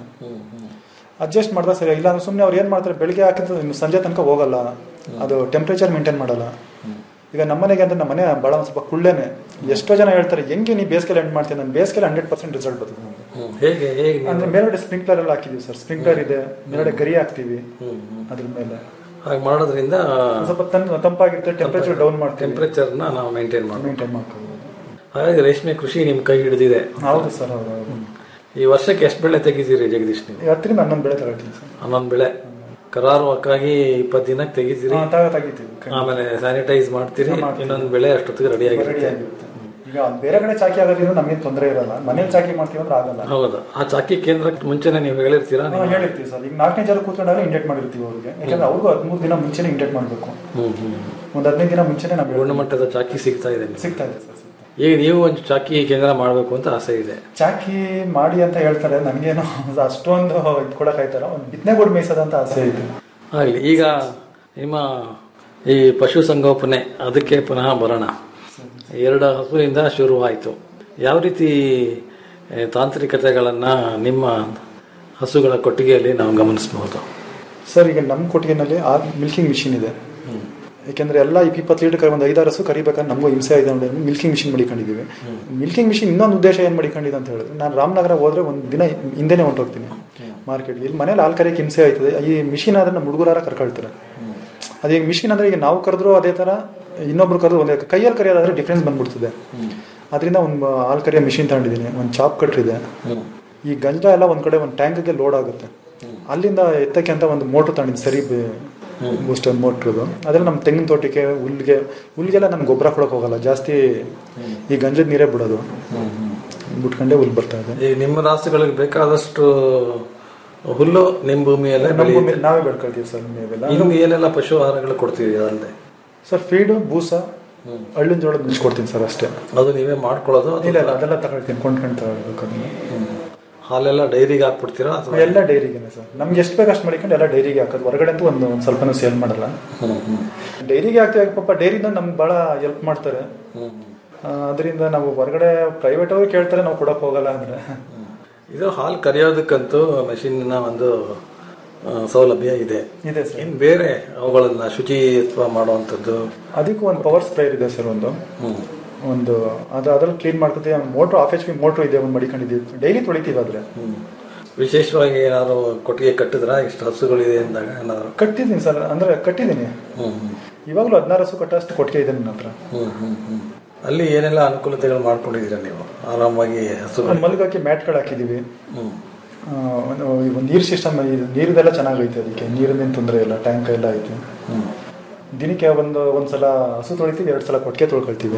ಅಡ್ಜಸ್ಟ್ ಮಾಡಿದ್ರೆ ಸರಿ ಇಲ್ಲಾಂದ್ರೆ ಸುಮ್ಮನೆ ಅವ್ರು ಏನು ಮಾಡ್ತಾರೆ ಬೆಳಿಗ್ಗೆ ಹಾಕಿದ್ರೆ ಇನ್ನು ಸಂಜೆ ತನಕ ಹೋಗಲ್ಲ ಅದು ಟೆಂಪ್ರೇಚರ್ ಮೇಂಟೈನ್ ಮಾಡಲ್ಲ ಈಗ ನಮ್ಮನೆಗೆ ಅಂದ್ರೆ ನಮ್ಮ ಮನೆ ಭಾಳ ಒಂದು ಸ್ವಲ್ಪ ಕುಳ್ಳೇನೆ ಎಷ್ಟೋ ಜನ ಹೇಳ್ತಾರೆ ಹೆಂಗೆ ನೀವು ಬೇಸಿಗೆಲಿ ಎಂಡ್ ಮಾಡ್ತೀನಿ ನಾನು ಬೇಸಿಗೆಲಿ ಹಂಡ್ರೆಡ್ ಪರ್ಸೆಂಟ್ ರಿಸಲ್ಟ್ ಬರ್ತದೆ ನಮ್ಗೆ ಹೇಗೆ ಹೇಗೆ ನೀವು- ಅಂದ್ರೆ ಮೇಲ್ಗಡೆ ಸ್ಪ್ರಿಂಕ್ಲರ್ ಎಲ್ಲ ಹಾಕಿದೀವಿ ಸರ್ ಸ್ಪ್ರಿಂಕ್ಲರ್ ಇದೆ ಮೇಲ್ಗಡೆ ಗರಿ ಹಾಕ್ತೀವಿ ಅದ್ರ ಮೇಲೆ ಹಾಗೆ ಮಾಡೋದ್ರಿಂದ ಒಂದ್ ಸ್ವಲ್ಪ ತನ್ ತಂಪಾಗಿರುತ್ತೆ ಟೆಂಪರೇಚರ್ ಡೌನ್ ಮಾಡ್ತೀವಿ ಟೆಂಪ್ರೇಚರ್ನ ನಾವು ಮೇಂಟೈನ್ ಮಾಡ್ತೀವಿ ಮೇಂಟೈನ್ ಮಾಡ್ಕೋಬಹುದು ಹಾಗಾಗಿ ರೇಷ್ಮೆ ಕೃಷಿ ನಿಮ್ಮ ಕೈ ಹಿಡಿದಿದೆ ಹೌದು ಸರ್ ಹೌದು ಹೌದು ಈ ವರ್ಷಕ್ಕೆ ಎಷ್ಟು ಬೆಳೆ ತೆಗಿತೀರಿ ಜಗದೀಶ್ ನೀವು ಈ ಹತ್ತರಿಂದ ಹನ್ನೊಂದು ಬೆಳೆ ತಗೊಳ್ತೀನಿ ಸರ್ ಹನ್ನೊಂದು ಬೆಳೆ ಕರಾರುವಕ್ಕಾಗಿ ಇಪ್ಪತ್ತು ದಿನಕ್ಕೆ ತೆಗಿತೀರಿ ಹಾ, ತಗ ತೆಗಿತೀವಿ ಆಮೇಲೆ ಸ್ಯಾನಿಟೈಸ್ ಮಾಡ್ತೀರಿ ಇನ್ನೊಂದು ಬೆಳೆ ಅಷ್ಟೊತ್ತಿಗೆ ರೆಡಿ ರೆಡಿ ಆಗಿರುತ್ತೆ ಆಗಿರುತ್ತೆ ಈಗ ಬೇರೆ ಕಡೆ ಚಾಕಿ ಆಗೋದ್ರಿಂದ ನಮಗೇನು ತೊಂದರೆ ಇರಲ್ಲ ಮನೇಲಿ ಚಾಕಿ ಮಾಡ್ತೀವಿ ಅಂದ್ರೆ ಆಗಲ್ಲ ಹೌದು ಆ ಚಾಕಿ ಕೇಂದ್ರಕ್ಕೆ ಮುಂಚೆನೆ ನೀವು ಹೇಳಿರ್ತೀರಾ ನಾವು ಹೇಳಿರ್ತೀವಿ ಸರ್ ಈಗ ನಾಲ್ಕನೇ ಜನ ಕೂತ್ಕೊಂಡಾಗ ಇಂಡೇಟ್ ಮಾಡಿರ್ತೀವಿ ಅವ್ರಿಗೆ ಯಾಕಂದ್ರೆ ಅವ್ರಿಗೂ ಹದಿಮೂರು ದಿನ ಮುಂಚೆನೆ ಇಂಡೇಟ್ ಮಾಡಬೇಕು ಹ್ಮ್ ಹ್ಮ್ ಒಂದು ಹದಿನೈದು ದಿನ ಮುಂಚೆನೆ ನಮ್ಗೆ ಗುಣಮಟ್ಟದ ಚಾಕಿ ಸಿಗ್ತಾ ಇದೆ ನಿಮ್ಗೆ. ಸಿಗ್ತಾ ಇದೆ ಸರ್ ಸಿಗ್ತಾ ಇದೆ. ಈಗ ನೀವು ಒಂದು ಚಾಕಿ ಕೇಂದ್ರ ಮಾಡಬೇಕು ಅಂತ ಆಸೆ ಇದೆ ಚಾಕಿ ಮಾಡಿ ಅಂತ ಹೇಳ್ತಾರೆ ನನಗೇನು ಅಷ್ಟೊಂದು ಇದು ಕೊಡಕ್ ಆಯ್ತಲ್ಲ ಒಂದು ಬಿತ್ತನೆ ಗುಡ್ ಮೇಯ್ಸೋದಂತ ಆಸೆ ಐತೆ ಆಗಲಿ ಈಗ ನಿಮ್ಮ ಈ ಪಶು ಸಂಗೋಪನೆ ಅದಕ್ಕೆ ಪುನಃ ಬರೋಣ ಎರಡು ಹಸುವಿಂದ ಶುರುವಾಯಿತು ಯಾವ ರೀತಿ ಏ, ತಾಂತ್ರಿಕತೆಗಳನ್ನು ನಿಮ್ಮ ಹಸುಗಳ ಕೊಟ್ಟಿಗೆಯಲ್ಲಿ ನಾವು ಗಮನಿಸಬಹುದು ಸರ್ ಈಗ ನಮ್ಮ ಕೊಟ್ಟಿಗೆನಲ್ಲಿ ಆ ಮಿಲ್ಕಿಂಗ್ ಮಿಷಿನ್ ಇದೆ ಯಾಕೆಂದ್ರೆ ಎಲ್ಲ ಇಪ್ಪತ್ತು ಲೀಟರ್ ಕರಿ ಒಂದು ಐದಾರು ಹಸು ಕರಿಬೇಕಾದ್ರೆ ನಮಗೂ ಹಿಂಸೆ ಆಗಿದೆ ನೋಡಿ ಮಿಲ್ಕಿಂಗ್ ಮಿಷಿನ್ ಮಡಿಕೊಂಡಿದ್ದೀವಿ ಮಿಲ್ಕಿಂಗ್ ಮಿಷಿನ್ ಇನ್ನೊಂದು ಉದ್ದೇಶ ಏನು ಮಡಿಕೊಂಡಿದೆ ಅಂತ ಹೇಳಿದ್ರೆ ನಾನು ರಾಮನಗರ ಹೋದ್ರೆ ಒಂದು ದಿನ ಹಿಂದೆನೇ ಹೊಂಟೋಗ್ತೀನಿ ಮಾರ್ಕೆಟ್ಗೆ ಇಲ್ಲಿ ಮನೇಲಿ ಹಾಲು ಕರೆಯಕ್ಕೆ ಹಿಂಸೆ ಆಯ್ತದೆ ಈ ಮಿಷಿನ್ ಆದ್ರೆ ನಮ್ಮ ಹುಡುಗರಾರ ಕರ್ಕೊಳ್ತಾರೆ ಅದೇ ಮಿಷಿನ್ ಅಂದ್ರೆ ಈಗ ನಾವು ಕರೆದ್ರು ಅದೇ ತರ ಇನ್ನೊಬ್ರು ಕರೆದ್ರು ಒಂದೇ ಕೈಯಲ್ಲಿ ಕರೆಯೋದಾದ್ರೆ ಡಿಫ್ರೆನ್ಸ್ ಬಂದ್ಬಿಡ್ತದೆ ಅದರಿಂದ ಒಂದು ಹಾಲು ಕರಿಯೋ ಮಿಷಿನ್ ತಗೊಂಡಿದ್ದೀನಿ ಒಂದು ಚಾಪ್ ಕಟ್ರ್ ಇದೆ ಈ ಗಂಜಾ ಎಲ್ಲ ಒಂದ್ ಕಡೆ ಒಂದು ಟ್ಯಾಂಕ್ಗೆ ಲೋಡ್ ಆಗುತ್ತೆ ಅಲ್ಲಿಂದ ಎತ್ತಕ್ಕೆ ಅಂತ ಒಂದು ಮೋಟ್ರ್ ತಗೊಂಡಿದ್ದೀನಿ ಸರಿ ಬೂಸ್ಟರ್ ಮೋಟ್ರದು ಅದ್ರಲ್ಲಿ ನಮ್ಮ ತೆಂಗಿನ ತೋಟಕ್ಕೆ ಹುಲ್ಗೆ ಹುಲ್ಗೆಲ್ಲ ನಮ್ಗೆ ಗೊಬ್ಬರ ಕೊಡಕ್ ಹೋಗಲ್ಲ ಜಾಸ್ತಿ ಈ ಗಂಜದ ನೀರೇ ಬಿಡೋದು ಬಿಟ್ಕೊಂಡೇ ಹುಲ್ ಬರ್ತಾ ಇದೆ ಈಗ ನಿಮ್ಮ ರಾಸುಗಳಿಗೆ ಬೇಕಾದಷ್ಟು ಹುಲ್ಲು ನಿಮ್ಮ ಭೂಮಿಯಲ್ಲೇ ನಮ್ಮ ಬೆಳೆಯುತ್ತೆ ಭೂಮಿಲಿ ನಾವೇ ಬೆಳ್ಕೊಳ್ತೀವಿ ಸರ್ ಮೇವೆಲ್ಲ ಇನ್ನು ಏನೆಲ್ಲ ಪಶು ಆಹಾರಗಳು ಕೊಡ್ತೀವಿ ಅದಲ್ಲದೆ ಸರ್ ಫೀಡು ಬೂಸ ಹಳ್ಳಿನ ಜೋಳದ ಮಿಚ್ಕೊಡ್ತೀನಿ ಸರ್ ಅಷ್ಟೇ ಅದು ನೀವೇ ಮಾಡ್ಕೊಳ್ಳೋದು ಅಥವಾ ಇಲ್ಲ ಇಲ್ಲ ಅದೆಲ್ಲ ತಗೊಳ್ತೀನಿ ಕೊಂಡ್ಕೊಂಡು ತಗೊಳ್ಬೇಕು ಅದನ್ನ ಹಾಲೆಲ್ಲ ಡೈರಿಗೆ ಹಾಕ್ಬಿಡ್ತೀರಾ ಅಥವಾ ಎಲ್ಲ ಡೈರಿಗೆನೆ ಸರ್ ನಮ್ಗೆ ಎಷ್ಟು ಬೇಕು ಅಷ್ಟು ಮಾಡಿಕೊಂಡು ಎಲ್ಲ ಡೈರಿಗೆ ಹಾಕೋದು ಹೊರಗಡೆ ಅಂತೂ ಒಂದು ಒಂದು ಸ್ವಲ್ಪನೂ ಸೇಲ್ ಮಾಡಲ್ಲ ಡೈರಿಗೆ ಹಾಕ್ತೀವಿ ಪಾಪ ಡೈರಿಯಿಂದ ನಮ್ಗೆ ಭಾಳ ಹೆಲ್ಪ್ ಮಾಡ್ತಾರೆ ಅದರಿಂದ ನಾವು ಹೊರಗಡೆ ಪ್ರೈವೇಟ್ ಅವ್ರು ಕೇಳ್ತಾರೆ ನಾವು ಕೊಡಕ್ ಹೋಗಲ್ಲ ಅಂದ್ರೆ ಇದು ಹಾಲು ಕರೆಯೋದಕ್ಕಂತೂ ಮೆಷಿನ್ನ ಒಂದು ಆ, ಸೌಲಭ್ಯ ಇದೆ ಇದೆ ಸರ್ ಇನ್ನು ಬೇರೆ ಅವುಗಳನ್ನ ಶುಚಿತ್ವ ಮಾಡುವಂಥದ್ದು ಅದಕ್ಕೂ ಒಂದು ಪವರ್ ಸ್ಪ್ರೇಯರ್ ಇದೆ ಸರ್ ಒಂದು ಒಂದು ಅದು ಅದ್ರಲ್ಲಿ ಕ್ಲೀನ್ ಮಾಡ್ಕೊತೀವಿ motor of H P motor ಇದೆ ಒಂದು ಮಡಿಕೊಂಡಿದ್ದೀವಿ ಡೈಲಿ ತೊಳಿತೀವಿ ಆದ್ರೆ ವಿಶೇಷವಾಗಿ ಏನಾದ್ರು ಕೊಟ್ಟಿಗೆ ಕಟ್ಟಿದ್ರ ಇಷ್ಟು ಹಸುಗಳಿದೆ ಅಂದಾಗ ಏನಾದ್ರು ಕಟ್ಟಿದ್ದೀನಿ ಸರ್ ಅಂದ್ರೆ ಕಟ್ಟಿದ್ದೀನಿ ಇವಾಗಲೂ ಹದಿನಾರು ಹಸು ಕಟ್ಟೋಷ್ಟು ಕೊಟ್ಟಿಗೆ ಇದೆ ನನ್ನ ಹತ್ರ ಅಲ್ಲಿ ಏನೆಲ್ಲ ಅನುಕೂಲತೆಗಳು ಮಾಡ್ಕೊಂಡಿದ್ದೀರಾ ನೀವು ಆರಾಮಾಗಿ ಹಸುಗಳು ಮಲ್ಗಕ್ಕೆ ಮ್ಯಾಟ್ಗಳು ಹಾಕಿದೀವಿ ಆ, ಒಂದು ಒಂದು ನೀರು ಸಿಸ್ಟಮ್ ನೀರಿದೆಲ್ಲ ಚೆನ್ನಾಗೈತೆ ಅದಕ್ಕೆ ನೀರಿನ ತೊಂದರೆ ಇಲ್ಲ ಟ್ಯಾಂಕ್ ಎಲ್ಲ ಐತೆ ದಿನಕ್ಕೆ ಒಂದು ಒಂದ್ಸಲ ಹಸು ತೊಳಿತೀವಿ ಎರಡು ಸಲ ಕೊಟ್ಟಿಗೆ ತೊಳ್ಕೊಳ್ತೀವಿ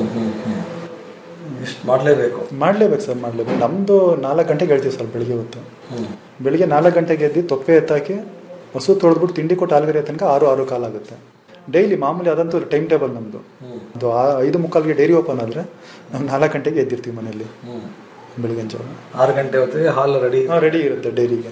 ಇಷ್ಟು ಮಾಡಲೇಬೇಕು ಮಾಡ್ಲೇಬೇಕು ಸರ್ ಮಾಡ್ಲೇಬೇಕು ನಮ್ದು ನಾಲ್ಕು ಗಂಟೆಗೆ ಹೇಳ್ತೀವಿ ಸರ್ ಬೆಳಿಗ್ಗೆ ಹೊತ್ತು ಬೆಳಿಗ್ಗೆ ನಾಲ್ಕು ಗಂಟೆಗೆ ಎದ್ದು ತೊಪ್ಪೆ ಎತ್ತಾಕಿ ಹಸು ತೊಳೆದ್ಬಿಟ್ಟು ತಿಂಡಿ ಕೊಟ್ಟು ಆಲ್ಗರೆ ತನಕ ಆರು ಆರು ಕಾಲ ಆಗುತ್ತೆ ಡೈಲಿ ಮಾಮೂಲಿ ಅದಂತೂ ಟೈಮ್ ಟೇಬಲ್ ನಮ್ಮದು ಅದು ಆ- ಐದು ಮುಕ್ಕಾಲ್ಗೆ ಡೈರಿ ಓಪನ್ ಆದರೆ ನಾವು ನಾಲ್ಕು ಗಂಟೆಗೆ ಎದ್ದಿರ್ತೀವಿ ಮನೆಯಲ್ಲಿ ಬೆಳಿಗ್ಗೆ ಜಾವ ಆರು ಗಂಟೆ ಹೊತ್ತಿಗೆ ಹಾಲು ರೆಡಿ ಹಾಂ ರೆಡಿ ಇರುತ್ತೆ ಡೈರಿಗೆ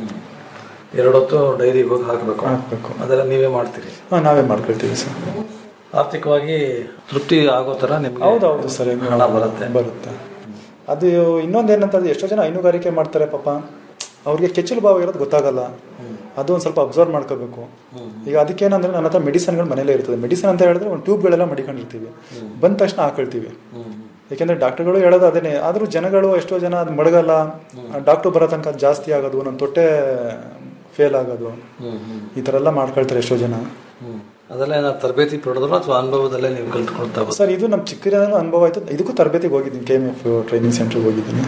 ಎರಡು ಹೊತ್ತು ಡೈರಿಗೆ ಹೋಗಿ ಹಾಕಬೇಕು ಹಾಕ್ಬೇಕು ಅದೆಲ್ಲ ನೀವೇ ಮಾಡ್ತೀರಿ ಹಾಂ ನಾವೇ ಮಾಡ್ಕೊಳ್ತೀವಿ ಸರ್ ಆರ್ಥಿಕವಾಗಿ ತೃಪ್ತಿ ಆಗೋ ಥರ ನಿಮ್ಗೆ ಹೌದೌದು ಸರ್ ಹೆಂಗೆ ಹಣ ಬರುತ್ತೆ ಬರುತ್ತೆ ಅದು ಇನ್ನೊಂದೇನಂತಂದ್ರೆ ಎಷ್ಟೋ ಜನ ಹೈನುಗಾರಿಕೆ ಮಾಡ್ತಾರೆ ಪಾಪ ಅವ್ರಿಗೆ ಕೆಚ್ಚಲು ಭಾವ ಇರೋದು ಗೊತ್ತಾಗಲ್ಲ ಅದು ಒಂದು ಸ್ವಲ್ಪ ಅಬ್ಸರ್ವ್ ಮಾಡ್ಕೋಬೇಕು ಈಗ ಅದಕ್ಕೇನಂದ್ರೆ ನನ್ನ ಹತ್ರ ಮೆಡಿಸನ್ಗಳು ಮನೇಲೇ ಇರ್ತದೆ ಮೆಡಿಸನ್ ಅಂತ ಹೇಳಿದ್ರೆ ಒಂದು ಟ್ಯೂಬ್ಗಳೆಲ್ಲ ಮಡಿಕೊಂಡಿರ್ತೀವಿ ಬಂದ ತಕ್ಷಣ ಹಾಕೊಳ್ತೀವಿ ಯಾಕೆಂದ್ರೆ ಡಾಕ್ಟರ್ಗಳು ಹೇಳೋದು ಅದೇನೆ ಆದ್ರೂ ಜನಗಳು ಎಷ್ಟೋ ಜನ ಅದು ಮಡಗಲ್ಲ ಡಾಕ್ಟರ್ ಬರೋ ತನಕ ಅದ್ ಜಾಸ್ತಿ ಆಗೋದು ನನ್ನ ತೊಟ್ಟೆ ಫೇಲ್ ಆಗೋದು ಈ ಥರ ಎಲ್ಲ ಮಾಡ್ಕೊಳ್ತಾರೆ ಎಷ್ಟೋ ಜನ ಅದೆಲ್ಲ ಏನಾದ್ರು ತರಬೇತಿ ಪಡೆದ್ರು ಅಥವಾ ಅನುಭವದಲ್ಲೇ ನೀವು ಕಲ್ತ್ಕೊಳ್ತಾ ಹೋಗ್ತೀರಾ? ಸರ್ ಇದು ನಮ್ಮ ಚಿಕ್ಕದಿನ ಅನುಭವ ಆಯ್ತು ಇದಕ್ಕೂ ತರಬೇತಿಗೆ ಹೋಗಿದ್ದೀನಿ ಕೆ ಎಮ್ ಎಫ್ ಟ್ರೈನಿಂಗ್ ಸೆಂಟರ್ಗೆ ಹೋಗಿದ್ದೀನಿ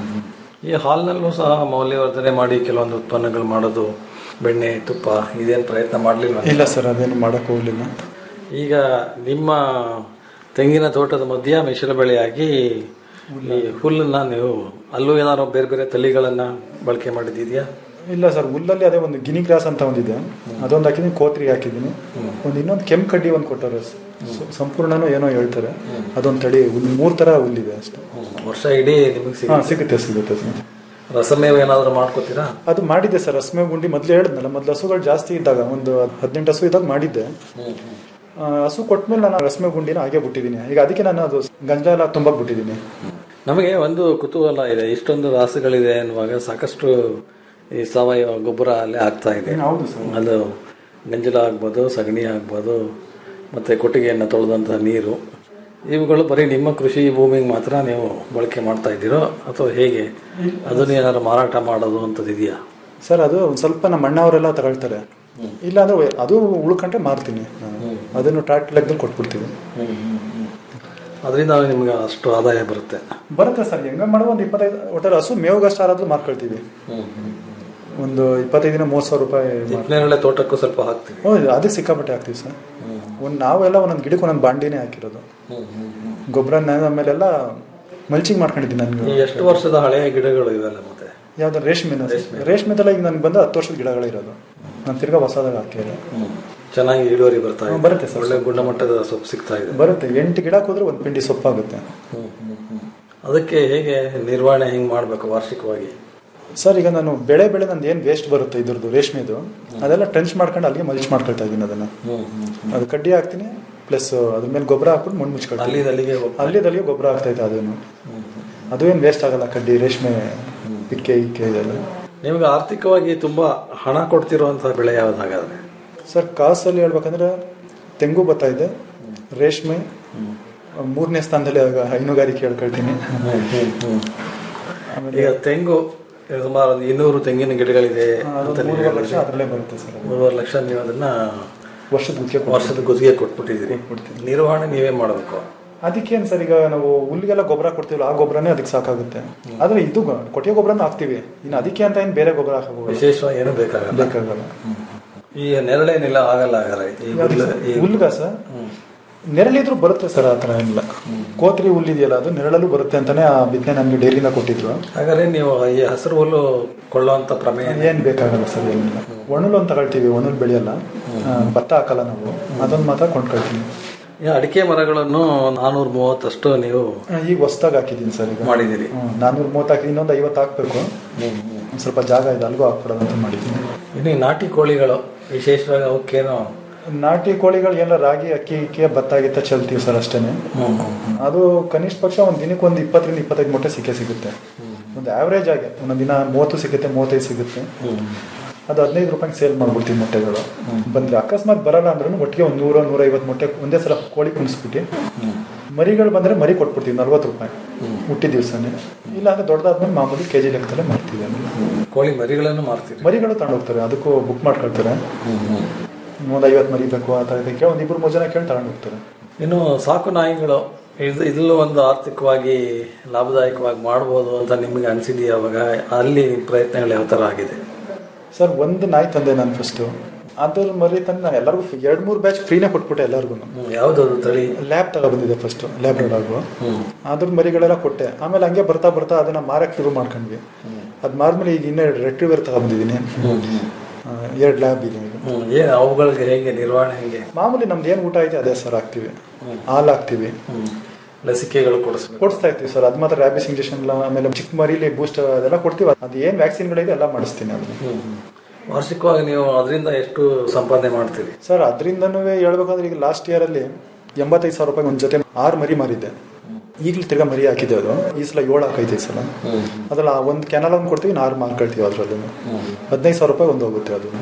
ಈ ಹಾಲಿನಲ್ಲೂ ಸಹ ಮೌಲ್ಯವರ್ಧನೆ ಮಾಡಿ ಕೆಲವೊಂದು ಉತ್ಪನ್ನಗಳು ಮಾಡೋದು ಬೆಣ್ಣೆ ತುಪ್ಪ ಇದೇನು ಪ್ರಯತ್ನ ಮಾಡಲಿಲ್ಲ ಇಲ್ಲ ಸರ್ ಅದೇನು ಮಾಡಕ್ ಹೋಗ್ಲಿಲ್ಲ ಈಗ ನಿಮ್ಮ ತೆಂಗಿನ ತೋಟದ ಮಧ್ಯ ಮಿಶ್ರ ಬೆಳೆಯಾಗಿ ಈ ಹುಲ್ಲನ್ನ ನೀವು ಅಲ್ಲೂ ಏನಾದ್ರು ಬೇರೆ ಬೇರೆ ತಳಿಗಳನ್ನ ಬಳಕೆ ಮಾಡಿದ್ಯಾ ಇಲ್ಲ ಸರ್ ಹುಲ್ಲಲ್ಲಿ ಅದೇ ಒಂದು ಗಿನಿ ಗ್ರಾಸ್ ಅಂತ ಒಂದಿದೆ ಅದೊಂದು ಹಾಕಿದ್ದೀನಿ ಕೋತ್ರಿ ಹಾಕಿದ್ದೀನಿ ಒಂದು ಇನ್ನೊಂದು ಕೆಂಪು ಕಡ್ಡಿ ಒಂದು ಕೊಟ್ಟಾರೆ ಸ- ಸಂಪೂರ್ಣನೂ ಏನೋ ಹೇಳ್ತಾರೆ ಅದೊಂದು ತಳಿ ಒಂದು ಮೂರು ತರ ಹುಲ್ಲಿದೆ ಅಷ್ಟೇ ವರ್ಷ ಇಡೀ ನಿಮಗೆ ಸಿಗ ಹಾ ಸಿಗುತ್ತೆ ಸಿಗುತ್ತೆ ಸರ್ ರಸಮೇವ ಏನಾದ್ರು ಮಾಡ್ಕೋತೀರಾ ಅದು ಮಾಡಿದ್ದೆ ಸರ್ ರಸ್ಮೆ ಗುಂಡಿ ಮೊದಲು ಹೇಳಿದ್ನಲ್ಲ ಮೊದಲು ಹಸುಗಳು ಜಾಸ್ತಿ ಇದ್ದಾಗ ಒಂದು ಹದಿನೆಂಟು ಹಸು ಇದ್ದಾಗ ಮಾಡಿದ್ದೆ ಆ, ಹಸು ಕೊಟ್ಮೇಲೆ ನಾನು ರಸ್ಮೆ ಗುಂಡಿನ ಹಾಗೆ ಬಿಟ್ಟಿದ್ದೀನಿ ಈಗ ಅದಕ್ಕೆ ನಾನು ಅದು ಗಂಜಲ ಎಲ್ಲ ತುಂಬಾಕ್ ಬಿಟ್ಟಿದ್ದೀನಿ ನಮಗೆ ಒಂದು ಕುತೂಹಲ ಇದೆ ಇಷ್ಟೊಂದು ರಾಸುಗಳಿದೆ ಅನ್ನುವಾಗ ಸಾಕಷ್ಟು ಈ ಸಾವಯವ ಗೊಬ್ಬರ ಅಲ್ಲೇ ಆಗ್ತಾ ಇದೆ ಹೌದು ಸರ್ ಅದು ಗಂಜಲ ಆಗ್ಬೋದು ಸಗಣಿ ಆಗ್ಬೋದು ಮತ್ತು ಕೊಟ್ಟಿಗೆಯನ್ನು ತೊಳೆದಂಥ ನೀರು ಇವುಗಳು ಬರೀ ನಿಮ್ಮ ಕೃಷಿ ಭೂಮಿಗೆ ಮಾತ್ರ ನೀವು ಬಳಕೆ ಮಾಡ್ತಾ ಇದ್ದೀರೋ ಅಥವಾ ಹೇಗೆ ಅದನ್ನು ಏನಾದ್ರು ಮಾರಾಟ ಮಾಡೋದು ಅಂಥದ್ದು ಇದೆಯಾ ಸರ್ ಅದು ಒಂದು ಸ್ವಲ್ಪ ನಮ್ಮ ಅಣ್ಣವರೆಲ್ಲ ತಗೊಳ್ತಾರೆ ಇಲ್ಲ ಅಂದ್ರೆ ಅದು ಉಳ್ಕೊಂಡ್ರೆ ಮಾರ್ತೀನಿ ನಾನು. ಅದನ್ನು ಟ್ರಾಕ್ಟರ್ ಲೆಕ್ಕದಲ್ಲಿ ಕೊಟ್ಬಿಡ್ತೀವಿ ಅದರಿಂದ ನಿಮ್ಗೆ ಅಷ್ಟು ಆದಾಯ ಬರುತ್ತೆ ಬರುತ್ತೆ ಸರ್ ಹೆಂಗ ಮಾಡೋ ಒಂದು ಇಪ್ಪತ್ತೈದು ಒಟ್ಟಾರೆ ಹಸು ಮೇವುಗಷ್ಟು ಆರಾದ್ರೂ ಮಾರ್ಕೊಳ್ತೀವಿ ಒಂದು ಇಪ್ಪತ್ತೈದು ದಿನ ಮೂವತ್ತು ಸಾವಿರ ರೂಪಾಯಿ ಮಾರ್- ನೇರಳೆ ತೋಟಕ್ಕೂ ಸ್ವಲ್ಪ ಹಾಕ್ತೀವಿ ಓ ಅದಕ್ಕೆ ಸಿಕ್ಕಾಪಟ್ಟೆ ಹಾಕ್ತೀವಿ ಸರ್ ಒಂದು ನಾವೆಲ್ಲ ಒಂದೊಂದು ಗಿಡಕ್ಕೆ ಒಂದೊಂದು ಬಾಂಡಿನೇ ಹಾಕಿರೋದು ಗೊಬ್ಬರ ಆಮೇಲೆಲ್ಲ ಮಲ್ಚಿಂಗ್ ಮಾಡ್ಕೊಂಡಿದ್ದೀನಿ ಈ ನನಗೆ ಎಷ್ಟು ವರ್ಷದ ಹಳೆಯ ಗಿಡಗಳು ಇವೆಲ್ಲ ಮತ್ತೆ ಯಾವ್ದು ರೇಷ್ಮೆನ ರೇಷ್ಮೆದೆಲ್ಲ ಈಗ ನನಗೆ ಬಂದ ಹತ್ತು ವರ್ಷದ ಗಿಡಗಳಿರೋದು ನಾನು ತಿರ್ಗಾ ಹೊಸದಾಗ ಹಾಕಿಲ್ಲ ಚೆನ್ನಾಗಿ ಇಳುವರಿ ಬರ್ತಾ ಇದೆ ಹ್ಮ್, ಬರುತ್ತೆ ಸರ್. ಒಳ್ಳೆ ಗುಣಮಟ್ಟದ ಸೊಪ್ಪು ಸಿಗ್ತಾ ಇದೆ ಬರುತ್ತೆ ಎಂಟು ಗಿಡ ಹೋದ್ರೆ ಒಂದು ಪಿಂಡಿ ಸೊಪ್ಪಾಗುತ್ತೆ ಅದಕ್ಕೆ ಹೇಗೆ ನಿರ್ವಹಣೆ ಹೆಂಗ್ ಮಾಡಬೇಕು ವಾರ್ಷಿಕವಾಗಿ ಸರ್ ಈಗ ನಾನು ಬೆಳೆ ಬೆಳೆ ನಂದು ಏನು ವೇಸ್ಟ್ ಬರುತ್ತೆ ಇದ್ರದ್ದು ರೇಷ್ಮೆದು ಅದೆಲ್ಲ ಟ್ರೆಂಚ್ ಮಾಡ್ಕೊಂಡು ಅಲ್ಲಿಗೆ ಮಲ್ಚ್ ಮಾಡ್ಕೊಳ್ತಾ ಇದ್ದೀನಿ ಅದನ್ನ ಅದು ಕಡ್ಡಿ ಹಾಕ್ತೀನಿ ಪ್ಲಸ್ ಅದ್ರ ಮೇಲೆ ಗೊಬ್ಬರ ಹಾಕ್ಬಿಟ್ಟು ಮಣ್ಣು ಮುಚ್ಕೊಳ್ತೀನಿ ಅಲ್ಲಿ ಅಲ್ಲಿಗೆ ಹೋಗ್- ಅಲ್ಲಿದ್ದು ಅಲ್ಲಿಗೆ ಗೊಬ್ಬರ ಆಗ್ತೈತೆ ಅದನ್ನು ಅದು ಏನು ವೇಸ್ಟ್ ಆಗಲ್ಲ ಕಡ್ಡಿ ರೇಷ್ಮೆ ಇಕ್ಕೆ ಇಕ್ಕೆ ಇದೆಲ್ಲ ನಿಮ್ಗೆ ಆರ್ಥಿಕವಾಗಿ ತುಂಬಾ ಹಣ ಕೊಡ್ತಿರುವಂತಹ ಬೆಳೆ ಯಾವ್ದು ಹಾಗಾದ್ರೆ ಸರ್ ಕಾಸಲ್ಲಿ ಹೇಳ್ಬೇಕಂದ್ರೆ ತೆಂಗು ಬರ್ತಾ ಇದೆ ರೇಷ್ಮೆ ಮೂರನೇ ಸ್ಥಾನದಲ್ಲಿ ಆಗ ಹೈನುಗಾರಿಕೆ ಹೇಳ್ಕೊಳ್ತೀನಿ ಈಗ ತೆಂಗು ಸುಮಾರು ಒಂದು ಇನ್ನೂರು ತೆಂಗಿನ ಗಿಡಗಳಿದೆ ಅಂತ ನೀವು ಮೂರುವರೆ ಲಕ್ಷ ಹೇಳಿದ್ರಿ. ಅದರಲ್ಲೇ ಬರುತ್ತೆ ಸರ್ ಅದು. ಮೂರುವರೆ ಲಕ್ಷ ನೀವು ಅದನ್ನ ವರ್ಷದ ಮುಖ್ಯ ವರ್ಷದ ಗುತ್ತಿಗೆ ಕೊಟ್ಬಿಟ್ಟಿದ್ದೀರಿ ನಿರ್ವಹಣೆ ನೀವೇ ಮಾಡಬೇಕು ಅದಕ್ಕೇನು ಸರ್ ಈಗ ನಾವು ಹುಲ್ಲಿಗೆಲ್ಲ ಗೊಬ್ಬರ ಕೊಡ್ತೀವಲ್ಲ ಆ ಗೊಬ್ಬರನೇ ಅದಕ್ಕೆ ಸಾಕಾಗುತ್ತೆ ಆದ್ರೆ ಇದು ಗೊ- ಕೊಟ್ಟಿಗೆ ಗೊಬ್ಬರನ ಹಾಕ್ತಿವಿ ಇನ್ನು ಅದಕ್ಕೆ ಅಂತ ಏನು ಬೇರೆ ಗೊಬ್ಬರ ಹಾಕಬಹುದು ವಿಶೇಷವಾಗಿ ಏನು ಬೇಕಾಗಲ್ಲ ಬೇಕಾಗಲ್ಲ ಈ ನೆರಳೇನಿಲ್ಲ ಆಗಲ್ಲ ಹಾಗಾದ್ರೆ ಈ ಹುಲ್ಲು- ಈ ಹುಲ್ಗ ಸರ್ ನೆರಳಿದ್ರು ಬರುತ್ತೆ ಸರ್ ಆ ಥರ ಏನಿಲ್ಲ ಕೋತ್ರಿ ಹುಲ್ಲಿದೆಯಲ್ಲ ಅದು ನೆರಳಲ್ಲೂ ಬರುತ್ತೆ ಅಂತಾನೆ ಆ ಬಿತ್ತನೆ ನಮಗೆ ಡೈರಿನ ಕೊಟ್ಟಿದ್ರು ಹಾಗಾದ್ರೆ ನೀವು ಈ ಹಸಿರು ಹುಲ್ಲು ಕೊಳ್ಳುವಂತ ಪ್ರಮೇಯ ಏನ್ ಬೇಕಾಗಲ್ಲ ಸರ್ ಏನಿಲ್ಲ ಒಣಲು ಅಂತ ತಗೊಳ್ತೀವಿ ಒಣಲು ಬೆಳೆಯಲ್ಲ ಆ, ಭತ್ತ ಹಾಕಲ್ಲ ನಾವು ಅದೊಂದು ಮಾತ್ರ ಕೊಂಡ್ಕೊಳ್ತೀವಿ ಈ ಅಡಿಕೆ ಮರಗಳನ್ನು ನಾನೂರ ಮೂವತ್ತಷ್ಟು ನೀವು ಆ, ಈಗ ಹೊಸ್ದಾಗಿ ಹಾಕಿದ್ದೀನಿ ಸರ್ ಈಗ ಮಾಡಿದ್ದೀರಿ ನಾನ್ನೂರ ಮೂವತ್ತು ಹಾಕಿ ಇನ್ನೊಂದು ಐವತ್ತು ಹಾಕ್ಬೇಕು ಒಂದ್ ಸ್ವಲ್ಪ ಜಾಗ ಇದೆ ಅಲ್ಗೂ ಹಾಕ್ಬಿಡೋದು ಅಂತ ಮಾಡಿದ್ದೀನಿ ಇನ್ನು ಈ ನಾಟಿ ಕೋಳಿಗಳು ವಿಶೇಷವಾಗಿ ಅವಕ್ಕೇನು ನಾಟಿ ಕೋಳಿಗಳು ಎಲ್ಲ ರಾಗಿ ಅಕ್ಕಿ ಇಕ್ಕಿ ಭತ್ತ ಗಿತ್ತ ಚೆಲ್ತೀವಿ ಸರ್ ಅಷ್ಟೇನೆ ಅದು ಕನಿಷ್ಠ ಪಕ್ಷ ಒಂದು ದಿನಕ್ಕೆ ಒಂದು ಇಪ್ಪತ್ತರಿಂದ ಇಪ್ಪತ್ತೈದು ಮೊಟ್ಟೆ ಸಿಕ್ಕೇ ಸಿಗುತ್ತೆ ಒಂದು ಆವ್ರೇಜ್ ಆಗಿ ಒಂದೊಂದು ದಿನ ಮೂವತ್ತು ಸಿಗುತ್ತೆ ಮೂವತ್ತೈದು ಸಿಗುತ್ತೆ ಅದು ಹದಿನೈದು ರೂಪಾಯಿಗೆ ಸೇಲ್ ಮಾಡ್ಬಿಡ್ತೀವಿ ಮೊಟ್ಟೆಗಳು ಬಂದ್ರೆ ಅಕಸ್ಮಾತ್ ಬರಲ್ಲ ಅಂದ್ರೂ ಒಟ್ಟಿಗೆ ಒಂದು ನೂರ ನೂರೈವತ್ತು ಮೊಟ್ಟೆ ಒಂದೇ ಸಲ ಕೋಳಿ ಕುಣಿಸ್ಬಿಟ್ಟು ಮರಿಗಳು ಬಂದ್ರೆ ಮರಿ ಕೊಟ್ಬಿಡ್ತೀವಿ ನಲ್ವತ್ತು ರೂಪಾಯಿ ಹುಟ್ಟಿ ದಿವಸನೇ ಇಲ್ಲ ಅಂದ್ರೆ ದೊಡ್ಡದಾದ್ಮೇಲೆ ಮಾಮೂಲಿ ಕೆ ಜಿ ಲೆಕ್ಕದಲ್ಲೇ ಮಾಡ್ತೀವಿ ಆಮೇಲೆ. ಕೋಳಿ ಮರಿಗಳನ್ನು ಮಾರ್ತೀರಿ ಮರಿಗಳು ತಗೊಂಡೋಗ್ತಾರೆ ಅದಕ್ಕೂ ಬುಕ್ ಮಾಡ್ಕೊಳ್ತಾರೆ ಒಂದು ಐವತ್ತು ಮರಿ ಬೇಕು ಆ ಥರ ಕೇಳಿ ಒಂದು ಇಬ್ಬರು ಮೂರು ಜನ ಕೇಳಿ ತಗೊಂಡು ಹೋಗ್ತಾರೆ ಇನ್ನು ಸಾಕು ನಾಯಿಗಳು ಇದು ಇದರಲ್ಲೂ ಒಂದು ಆರ್ಥಿಕವಾಗಿ ಲಾಭದಾಯಕವಾಗಿ ಮಾಡ್ಬೋದು ಅಂತ ನಿಮಗೆ ಅನಿಸಿದೆಯಾ ಅವಾಗ ಅಲ್ಲಿ ನಿಮ್ಮ ಪ್ರಯತ್ನಗಳು ಯಾವ ಥರ ಆಗಿದೆ ಸರ್ ಒಂದು ನಾಯಿ ತಂದೆ ನಾನು ಫಸ್ಟು ಅದ್ರ ಮರಿ ತಂದು ನಾನು ಎಲ್ಲರಿಗೂ ಎರಡು ಮೂರು ಬ್ಯಾಚ್ ಫ್ರೀನೇ ಕೊಟ್ಬಿಟ್ಟೆ ಎಲ್ಲರಿಗೂ ಯಾವುದದು ತಳಿ ಲ್ಯಾಬ್ ತಗೊಬಂದಿದೆ ಫಸ್ಟ್ ಲ್ಯಾಬ್ ಡಾಗು ಅದ್ರ ಮರಿಗಳೆಲ್ಲ ಕೊಟ್ಟೆ ಆಮೇಲೆ ಹಂಗೆ ಬರ್ತಾ ಬರ್ತಾ ಅದನ್ನ ಮಾರಕ್ಕೆ ಶುರು ಮಾಡ್ಕೊಂಡ್ವಿ ಅದು ಮಾರ್ಮೇಲೆ ಈಗ ಇನ್ನೂ ಎರಡು ರೆಟ್ರಿವರ್ ತಗೊಂಬಂದಿದ್ದೀನಿ ಎರಡು ಲ್ಯಾಬ್ ಇದೆ ಈಗ ಹ್ಮ್. ಏನು ಅವುಗಳಿಗೆ ಹೇಗೆ ನಿರ್ವಹಣೆ ಹೇಗೆ ಮಾಮೂಲಿ ನಮ್ದು ಏನು ಊಟ ಐತೆ ಅದೇ ಸರ್ ಹಾಕ್ತಿವಿ ಹಾಲು ಹಾಕ್ತಿವಿ ಲಸಿಕೆಗಳು ಕೊಡಿಸ್ಬೇಕು ಕೊಡಿಸ್ತಾ ಇರ್ತೀವಿ ಸರ್ ಅದು ಮಾತ್ರ ರ್ಯಾಬಿಸ್ ಇಂಜೆಕ್ಷನ್ ಆಮೇಲೆ ಚಿಕ್ಕ ಮರಿಲಿ ಬೂಸ್ಟ್ ಅದೆಲ್ಲ ಕೊಡ್ತೀವಿ ಅದು ಏನು ವ್ಯಾಕ್ಸಿನ್ಗಳಿದೆ ಎಲ್ಲ ಮಾಡಿಸ್ತೀನಿ ಅದನ್ನ ವಾರ್ಷಿಕವಾಗಿ ನೀವು ಅದರಿಂದ ಎಷ್ಟು ಸಂಪಾದನೆ ಮಾಡ್ತೀರಿ ಸರ್ ಅದರಿಂದನೂ ಹೇಳ್ಬೇಕಂದ್ರೆ ಈಗ ಲಾಸ್ಟ್ ಇಯರ್ ಅಲ್ಲಿ ಎಂಬತ್ತೈದು ಸಾವಿರ ರೂಪಾಯಿ ಒಂದು ಜೊತೆ ಆರು ಮರಿ ಮಾರಿದ್ದೆ ಈಗಲೂ ತಿರ್ಗಾ ಮರಿ ಹಾಕಿದೆ ಅದು ಈ ಸಲ ಏಳು ಹಾಕೈತೆ ಈ ಸಲ ಅದ್ರಲ್ಲಿ ಆ ಒಂದು ಕೆನಲ್ ಒಂದು ಕೊಡ್ತೀವಿ ಆರು ಮಾರ್ಕೊಳ್ತೀವಿ ಅದರಲ್ಲಿ ಹದಿನೈದು ಸಾವಿರ ರೂಪಾಯಿ ಒಂದು ಹೋಗುತ್ತೆ ಅದು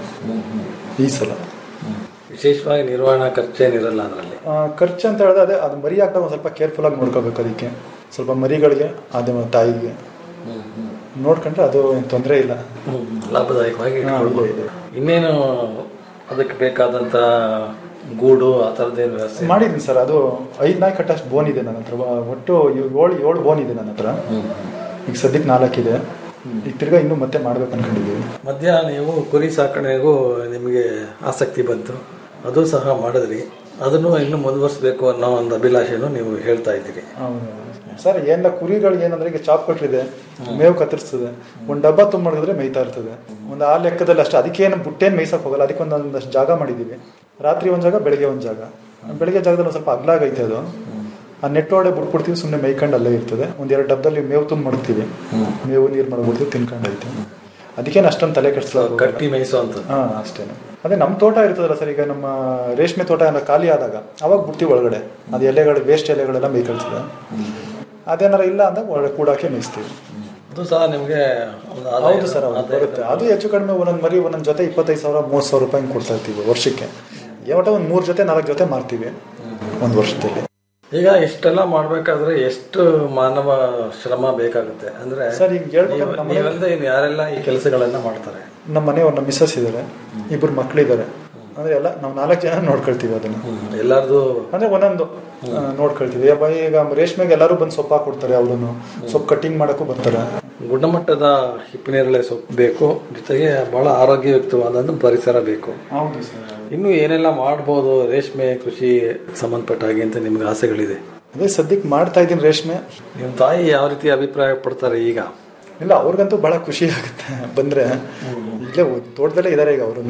ಈ ಸಲ ವಿಶೇಷವಾಗಿ ನಿರ್ವಹಣಾ ಖರ್ಚೇನಿರಲ್ಲ ಅದರಲ್ಲಿ ಆ, ಖರ್ಚು ಅಂತ ಹೇಳಿದ್ರೆ ಅದೇ ಅದು ಮರಿ ಹಾಕಿದಾಗ ಒಂದು ಸ್ವಲ್ಪ ಕೇರ್ಫುಲ್ ಆಗಿ ನೋಡ್ಕೋಬೇಕು ಅದಕ್ಕೆ ಸ್ವಲ್ಪ ಮರಿಗಳಿಗೆ ಅದೇ ಮತ್ತೆ ತಾಯಿಗೆ ನೋಡ್ಕೊಂಡ್ರೆ ಅದು ಏನು ತೊಂದರೆ ಇಲ್ಲ ಲಾಭದಾಯಕವಾಗಿ ಹಾ, ಇಟ್ಕೊಳ್ಬೋದು ಇದೆ. ಇನ್ನೇನು ಅದಕ್ಕೆ ಬೇಕಾದಂತ ಗೂಡು ಆ ಥರದ್ದೇನು ವ್ಯವಸ್ಥೆ ಮಾಡಿದ್ದೀನಿ ಸರ್ ಅದು ಐದು ನಾಯಿ ಕಟ್ಟಷ್ಟು ಬೋನ್ ಇದೆ ನನ್ನ ಹತ್ರ ವ- ಒಟ್ಟು ಏಳು ಏಳು ಬೋನ್ ಇದೆ ನನ್ನ ಹತ್ರ ಈಗ ಸದ್ಯಕ್ಕೆ ನಾಲ್ಕಿದೆ ಈಗ ತಿರ್ಗಾ ಇನ್ನೂ ಮತ್ತೆ ಮಾಡ್ಬೇಕು ಅನ್ಕೊಂಡಿದ್ದೀವಿ ಮಧ್ಯ ನೀವು ಕುರಿ ಸಾಕಣೆಗೂ ನಿಮಗೆ ಆಸಕ್ತಿ ಬಂತು ಅದು ಸಹ ಮಾಡಿದ್ರಿ ಅದನ್ನು ಇನ್ನು ಮುಂದುವರಿಸಬೇಕು ಅನ್ನೋ ಒಂದು ಅಭಿಲಾಷೆಯನ್ನು ನೀವು ಹೇಳ್ತಾ ಇದ್ದೀರಿ ಹೌದು. ಸರ್ ಏನಿಲ್ಲ ಕುರಿಗಳು ಏನಂದ್ರೆ ಈಗ ಚಾಪ್ ಕಟ್ಟಿದೆ ಮೇವು ಕತ್ತರಿಸ್ತದೆ ಒಂದ್ ಡಬ್ಬ ತುಂಬ ಮಾಡಿದ್ರೆ ಮೇಯ್ತಾ ಇರ್ತದೆ ಒಂದು ಆ ಲೆಕ್ಕದಲ್ಲಿ ಅಷ್ಟೇ ಅದಕ್ಕೇನು ಬುಟ್ಟೇನು ಮೇಯ್ಸಕ್ ಹೋಗಲ್ಲ ಅದಕ್ಕೆ ಒಂದೊಂದಷ್ಟು ಜಾಗ ಮಾಡಿದೀವಿ ರಾತ್ರಿ ಒಂದ್ ಜಾಗ ಬೆಳಗ್ಗೆ ಒಂದ್ ಜಾಗ ಬೆಳಗ್ಗೆ ಜಾಗದಲ್ಲಿ ಒಂದ್ ಸ್ವಲ್ಪ ಅಗ್ಲಾಗೈತೆ ಅದು ಆ ನೆಟ್ ಒಡೆ ಬಿಟ್ಬಿಡ್ತೀವಿ ಸುಮ್ಮನೆ ಮೇಯ್ಕೊಂಡು ಅಲ್ಲೇ ಇರ್ತದೆ ಒಂದ್ ಎರಡು ಡಬ್ಬದಲ್ಲಿ ಮೇವು ತುಂಬ ಮಾಡ್ತೀವಿ ಮೇವು ನೀರು ಮಾಡ್ಬಿಡ್ತೀವಿ ತಿನ್ಕೊಂಡು ಐತೆ ಅದಕ್ಕೇನು ಅಷ್ಟೊಂದು ತಲೆ ಕೆಡ್ಸ್ಲಾಗ ಕಟ್ಟಿ ಮೇಯಿಸುವಂಥದ್ದು ಹಾ ಅಷ್ಟೇನೆ ಅದೇ ನಮ್ಮ ತೋಟ ಇರ್ತದಲ್ಲ ಸರ್ ಈಗ ನಮ್ಮ ರೇಷ್ಮೆ ತೋಟ ಏನೋ ಖಾಲಿ ಆದಾಗ ಅವಾಗ ಬುಟ್ಟಿ ಒಳಗಡೆ ಅದು ಎಲೆಗಳು ವೇಸ್ಟ್ ಎಲೆಗಳೆಲ್ಲ ಮೇಯ್ಕೊಳ್ತದೆ ಅದೇನಾರ ಇಲ್ಲ ಅಂದಾಗ ಒಳಗಡೆ ಕೂಡಾಕೆ ಮೇಯಿಸ್ತೀವಿ ಅದು ಸಹ ನಿಮಗೆ ಒಂದು ಆದಾಯ- ಹೌದು ಸರ್ ಹೌದು ಆದಾಯ ಬರುತ್ತೆ ಅದು ಹೆಚ್ಚು ಕಡಿಮೆ ಒಂದೊಂದು ಮರಿ ಒಂದೊಂದು ಜೊತೆ ಇಪ್ಪತ್ತೈದು ಸಾವಿರ ಮೂವತ್ತು ಸಾವಿರ ರೂಪಾಯಿ ಹಿಂಗ್ ಕೊಡ್ತಾ ಇರ್ತೀವಿ ವರ್ಷಕ್ಕೆ ಒಟ್ಟು ಒಂದು ಮೂರು ಜೊತೆ ನಾಲ್ಕು ಜೊತೆ ಮಾರ್ತೀವಿ ಒಂದು ವರ್ಷದಲ್ಲಿ ಈಗ ಇಷ್ಟೆಲ್ಲ ಮಾಡ್ಬೇಕಾದ್ರೆ ಎಷ್ಟು ಮಾನವ ಶ್ರಮ ಬೇಕಾಗುತ್ತೆ ಅಂದ್ರೆ ಸರ್ ಈಗ ಹೇಳ್ಬೇಕಂದ್ರೆ ನೀವು- ನಮ್ಮ ನೀವಲ್ಲದೆ ಇನ್ನು ಯಾರೆಲ್ಲ ಈ ಕೆಲಸಗಳನ್ನ ಮಾಡ್ತಾರೆ ನಮ್ಮ ಮನೆಯವ್ರು ನಮ್ಮ ಮಿಸ್ಸಸ್ ಇದ್ದಾರೆ ಇಬ್ಬರು ಮಕ್ಕಳಿದ್ದಾರೆ ಅಂದ್ರೆ ಎಲ್ಲ ನಾವು ನಾಲ್ಕು ಜನ ನೋಡ್ಕೊಳ್ತೀವಿ ಅದನ್ನ ಎಲ್ಲಾರ್ದು ಅಂದ್ರೆ ಒಂದೊಂದು ಆ, ನೋಡ್ಕೊಳ್ತೀವಿ ಯಪ್ಪ ಈಗ ರೇಷ್ಮೆಗೆ ಎಲ್ಲರೂ ಬಂದು ಸೊಪ್ಪು ಹಾಕೊಡ್ತಾರೆ ಅವ್ರನ್ನು ಸೊಪ್ಪು ಕಟ್ಟಿಂಗ್ ಮಾಡಕ್ಕೂ ಬರ್ತಾರೆ ಗುಣಮಟ್ಟದ ಹಿಪ್ಪನೇರಳೆ ಸೊಪ್ಪು ಬೇಕು ಜೊತೆಗೆ ಬಹಳ ಆರೋಗ್ಯಯುಕ್ತವಾದ ಪರಿಸರ ಬೇಕು ಹೌದು ಸರ್ ಇನ್ನು ಏನೆಲ್ಲ ಮಾಡ್ಬೋದು ರೇಷ್ಮೆ ಕೃಷಿ ಸಂಬಂಧಪಟ್ಟ ಹಾಗೆ ಅಂತ ನಿಮ್ಗೆ ಆಸೆಗಳಿದೆ ಅದೇ ಸದ್ಯಕ್ಕೆ ಮಾಡ್ತಾ ಇದ್ದೀನಿ ರೇಷ್ಮೆ ನಿಮ್ಮ ತಾಯಿ ಯಾವ ರೀತಿ ಅಭಿಪ್ರಾಯ ಪಡ್ತಾರೆ ಈಗ ಇಲ್ಲ ಅವ್ರಿಗಂತೂ ಬಹಳ ಖುಷಿ ಆಗುತ್ತೆ ಬಂದ್ರೆ ಇಲ್ಲೇ ತೋಟದಲ್ಲೇ ಇದಾರೆ ಈಗ ಅವರು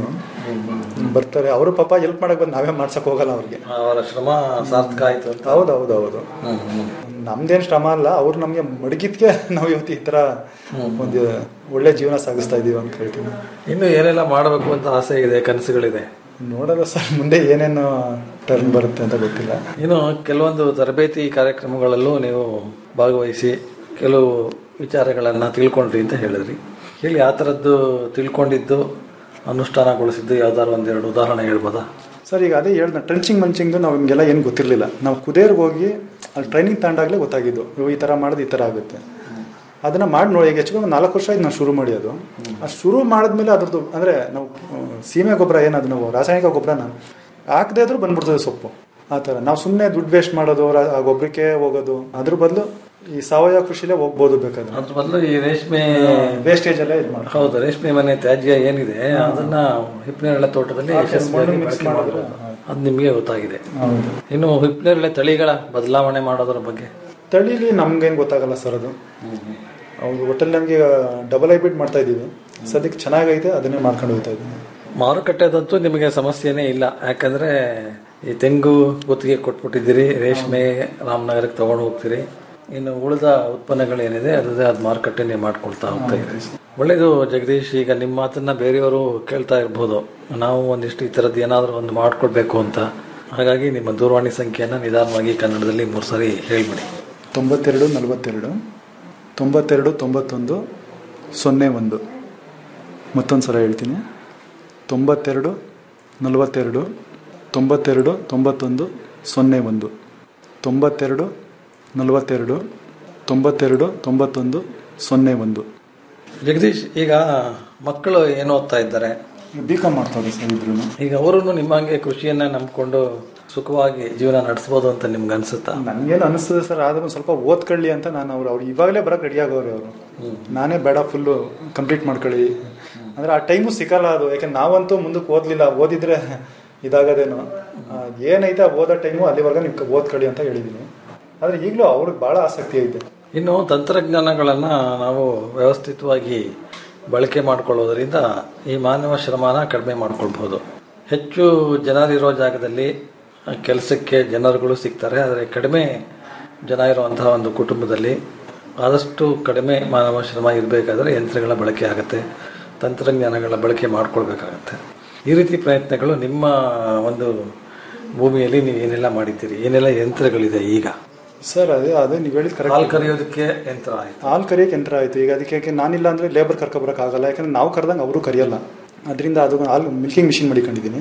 ಬರ್ತಾರೆ ಅವರು ಪಾಪ ಹೆಲ್ಪ್ ಮಾಡಕ್ ಬಂದು ನಾವೇ ಮಾಡ್ಸಕ್ ಹೋಗಲ್ಲ ಅವ್ರಿಗೆ ಅವರ ಶ್ರಮ ಸಾರ್ಥಕ ಆಯ್ತು ಅಂತ ಹೌದು ಹೌದು ಹೌದು ನಮ್ದೇನ್ ಶ್ರಮ ಅಲ್ಲ ಅವ್ರು ನಮ್ಗೆ ಮಡಗಿದ್ಕೆ ನಾವು ಇವತ್ತು ಈ ತರ ಒಂದು ಒಳ್ಳೆ ಜೀವನ ಸಾಗಿಸ್ತಾ ಇದೀವಿ ಅಂತ ಹೇಳ್ತೀನಿ ಇನ್ನು ಏನೆಲ್ಲ ಮಾಡಬೇಕು ಅಂತ ಆಸೆ ಇದೆ ಕನಸುಗಳಿದೆ ನೋಡೋದು ಸರ್ ಮುಂದೆ ಏನೇನು ಟರ್ನ್ ಬರುತ್ತೆ ಅಂತ ಗೊತ್ತಿಲ್ಲ ಇನ್ನು ಕೆಲವೊಂದು ತರಬೇತಿ ಕಾರ್ಯಕ್ರಮಗಳಲ್ಲೂ ನೀವು ಭಾಗವಹಿಸಿ ಕೆಲವು ವಿಚಾರಗಳನ್ನು ತಿಳ್ಕೊಂಡ್ರಿ ಅಂತ ಹೇಳಿದ್ರಿ ಹೇಳಿ ಆ ಥರದ್ದು ತಿಳ್ಕೊಂಡಿದ್ದು ಅನುಷ್ಠಾನಗೊಳಿಸಿದ್ದು ಯಾವ್ದಾದ್ರು ಒಂದೆರಡು ಉದಾಹರಣೆ ಹೇಳ್ಬೋದಾ ಸರ್ ಈಗ ಅದೇ ಹೇಳ್ದ ಟ್ರೆಂಚಿಂಗ್ ಮಂಚಿಂಗ್ ನಾವು ಹಿಂಗೆಲ್ಲ ಏನು ಗೊತ್ತಿರಲಿಲ್ಲ ನಾವು ಕುದೇರ್ಗೆ ಹೋಗಿ ಅಲ್ಲಿ ಟ್ರೈನಿಂಗ್ ತಗೊಂಡಾಗಲೇ ಗೊತ್ತಾಗಿದ್ದು ಇವು ಈ ಥರ ಮಾಡಿದ್ರೆ ಈ ಥರ ಆಗುತ್ತೆ ಅದನ್ನ ಮಾಡಿ ನೋಡಿ ಈಗ ಹೆಚ್ಚು ಕಮ್ಮಿ ನಾಲ್ಕು ವರ್ಷ ಆಯ್ತು ನಾವು ಶುರು ಮಾಡಿ ಅದು ಆ ಶುರು ಮಾಡಿದ್ಮೇಲೆ ಅದ್ರದ್ದು ಅಂದರೆ ನಾವು ಆ, ಸೀಮೆ ಗೊಬ್ಬರ ಏನದು ನಾವು ರಾಸಾಯನಿಕ ಗೊಬ್ಬರನ ಹಾಕದೇ ಇದ್ರೂ ಬಂದ್ಬಿಡ್ತದೆ ಸೊಪ್ಪು ಆ ಥರ ನಾವು ಸುಮ್ಮನೆ ದುಡ್ಡು ವೇಸ್ಟ್ ಮಾಡೋದು ರಾ- ಆ ಗೊಬ್ಬರಕ್ಕೆ ಹೋಗೋದು ಅದ್ರ ಬದಲು ಈ ಸಾವಯವ ಕೃಷಿಲೇ ಹೋಗ್ಬೋದು ಬೇಕಾದ್ರೆ ಅದ್ರ ಬದಲು ಈ ರೇಷ್ಮೆ ವೇಸ್ಟೇಜ್ ಎಲ್ಲ ಇದು ಮಾಡಿ ಹೌದು ರೇಷ್ಮೆ ಮನೆ ತ್ಯಾಜ್ಯ ಏನಿದೆ ಅದನ್ನ ಹಿಪ್ಪನೇರಳೆ ತೋಟದಲ್ಲಿ ಯಶಸ್ವಿಯಾಗಿ mix ಬಳಕೆ ಮಾಡಿದ್ರೆ, ಮಾಡಬಹುದು ಅದು ನಿಮಗೆ ಗೊತ್ತಾಗಿದೆ ಹೌದು ಇನ್ನು ಹಿಪ್ಪನೇರಳೆ ತಳಿಗಳ ಬದಲಾವಣೆ ಮಾಡೋದ್ರ ಬಗ್ಗೆ ತಳಿಲಿ ನಮ್ಗೇನು ಗೊತ್ತಾಗಲ್ಲ ಸರ್ ಅದು ಹೌದು ಒಟ್ಟಲ್ಲಿ ನಮಗೆ ಡಬಲ್ ಹೈಬ್ರಿಡ್ ಮಾಡ್ತಾ ಇದ್ದೀವಿ ಸದ್ಯಕ್ಕೆ ಚೆನ್ನಾಗೈತೆ ಅದನ್ನೇ ಮಾಡ್ಕೊಂಡು ಹೋಗ್ತಾ ಇದ್ದೀವಿ ಮಾರುಕಟ್ಟೆದಂತೂ ನಿಮಗೆ ಸಮಸ್ಯೆನೇ ಇಲ್ಲ ಯಾಕಂದ್ರೆ ಈ ತೆಂಗು ಗುತ್ತಿಗೆ ಕೊಟ್ಬಿಟ್ಟಿದ್ದೀರಿ ರೇಷ್ಮೆ ರಾಮನಗರಕ್ಕೆ ತಗೊಂಡು ಹೋಗ್ತೀರಿ ಇನ್ನು ಉಳಿದ ಉತ್ಪನ್ನಗಳೇನಿದೆ ಅದೇ ಅದು ಮಾರುಕಟ್ಟೆ ನೀವು ಮಾಡ್ಕೊಳ್ತಾ ಹೋಗ್ತಾ ಇದ್ದೀರಿ ಒಳ್ಳೇದು ಜಗದೀಶ್ ಈಗ ನಿಮ್ಮ ಮಾತನ್ನ ಬೇರೆಯವರು ಕೇಳ್ತಾ ಇರ್ಬೋದು ನಾವು ಒಂದಿಷ್ಟು ಈ ಥರದ್ದು ಏನಾದರೂ ಒಂದು ಮಾಡ್ಕೊಳ್ಬೇಕು ಅಂತ ಹಾಗಾಗಿ ನಿಮ್ಮ ದೂರವಾಣಿ ಸಂಖ್ಯೆಯನ್ನು ನಿಧಾನವಾಗಿ ಕನ್ನಡದಲ್ಲಿ ಮೂರು ಸರಿ ಹೇಳ್ಬಿಡಿ ತೊಂಬತ್ತೆರಡು ನಲವತ್ತೆರಡು ತೊಂಬತ್ತೆರಡು ತೊಂಬತ್ತೊಂದು ಸೊನ್ನೆ ಒಂದು ಮತ್ತೊಂದು ಸಲ ಹೇಳ್ತೀನಿ ತೊಂಬತ್ತೆರಡು ನಲವತ್ತೆರಡು ತೊಂಬತ್ತೆರಡು ತೊಂಬತ್ತೊಂದು ಸೊನ್ನೆ ಒಂದು ತೊಂಬತ್ತೆರಡು ನಲವತ್ತೆರಡು ತೊಂಬತ್ತೆರಡು ತೊಂಬತ್ತೊಂದು ಸೊನ್ನೆ ಒಂದು ಜಗದೀಶ್ ಈಗ ಮಕ್ಕಳು ಏನು ಓದ್ತಾ ಇದ್ದಾರೆ ಬಿ ಕಾಮ್ ಮಾಡ್ತಾರೆ ಸರ್ ಇಬ್ರು ಈಗ ಅವರು ನಿಮ್ಮಂಗೆ ಕೃಷಿಯನ್ನ ನಂಬ್ಕೊಂಡು ಸುಖವಾಗಿ ಜೀವನ ನಡೆಸ್ಬೋದು ಅಂತ ನಿಮ್ಗೆ ಅನ್ಸುತ್ತಾ ನನಗೇನು ಅನಿಸ್ತದೆ ಸರ್ ಆದ್ರೂ ಒಂದ್ ಸ್ವಲ್ಪ ಓದ್ಕೊಳ್ಳಿ ಅಂತ ನಾನು ಅವ್ರು ಅವ್ರು ಇವಾಗಲೇ ಬರಕ್ಕೆ ರೆಡಿ ಆಗೋರು ಅವರು ನಾನೇ ಬೇಡ ಫುಲ್ಲು ಕಂಪ್ಲೀಟ್ ಮಾಡ್ಕೊಳ್ಳಿ ಅಂದ್ರೆ ಆ ಟೈಮು ಸಿಕ್ಕಲ್ಲ ಅದು ಯಾಕಂದ್ರೆ ನಾವಂತೂ ಮುಂದಕ್ಕೆ ಓದಲಿಲ್ಲ ಓದಿದ್ರೆ ಇದಾಗೋದೇನೋ ಆ, ಏನೈತೆ ಆ ಓದೋ ಟೈಮು ಅಲ್ಲಿವರೆಗೆ ನೀವು ಓದ್ಕೊಳ್ಳಿ ಅಂತ ಹೇಳಿದ್ದೀನಿ ಆದ್ರೆ ಈಗಲೂ ಅವ್ರಿಗೆ ಭಾಳ ಆಸಕ್ತಿ ಐತೆ ಇನ್ನು ತಂತ್ರಜ್ಞಾನಗಳನ್ನ ನಾವು ವ್ಯವಸ್ಥಿತವಾಗಿ ಬಳಕೆ ಮಾಡ್ಕೊಳ್ಳೋದ್ರಿಂದ ಈ ಮಾನವ ಶ್ರಮನ ಕಡಿಮೆ ಮಾಡ್ಕೊಳ್ಬಹುದು ಹೆಚ್ಚು ಜನರಿರೋ ಜಾಗದಲ್ಲಿ ಕೆಲಸಕ್ಕೆ ಜನರುಗಳು ಸಿಗ್ತಾರೆ ಆದರೆ ಕಡಿಮೆ ಜನ ಇರುವಂತಹ ಒಂದು ಕುಟುಂಬದಲ್ಲಿ ಆದಷ್ಟು ಕಡಿಮೆ ಮಾನವ ಶ್ರಮ ಇರಬೇಕಾದ್ರೆ ಯಂತ್ರಗಳ ಬಳಕೆ ಆಗುತ್ತೆ ತಂತ್ರಜ್ಞಾನಗಳ ಬಳಕೆ ಮಾಡ್ಕೊಳ್ಬೇಕಾಗತ್ತೆ ಈ ರೀತಿ ಪ್ರಯತ್ನಗಳು ನಿಮ್ಮ ಒಂದು ಭೂಮಿಯಲ್ಲಿ ನೀವು ಏನೆಲ್ಲ ಮಾಡಿದ್ದೀರಿ ಏನೆಲ್ಲ ಯಂತ್ರಗಳಿದೆ ಈಗ ಸರ್ ಅದೇ ಅದೇ ನೀವು ಹೇಳಿದ್ ಕರೆಕ್ಟ್ ಹಾಲು ಕರೆಯೋದಕ್ಕೆ ಯಂತ್ರ ಆಯ್ತು ಹಾಲು ಕರಿಯಕ್ಕೆ ಯಂತ್ರ ಆಯ್ತು ಈಗ ಅದಕ್ಕೆ ಯಾಕೆ ನಾನಿಲ್ಲ ಅಂದ್ರೆ ಲೇಬರ್ ಕರ್ಕೊಬರಕ್ ಆಗಲ್ಲ ಯಾಕಂದ್ರೆ ನಾವು ಕರೆದಂಗೆ ಅವರು ಕರಿಯಲ್ಲ ಅದರಿಂದ ಅದು ಹಾಲು ಮಿಲ್ಕಿಂಗ್ ಮಿಷಿನ್ ಮಾಡಿಕೊಂಡಿದ್ದೀನಿ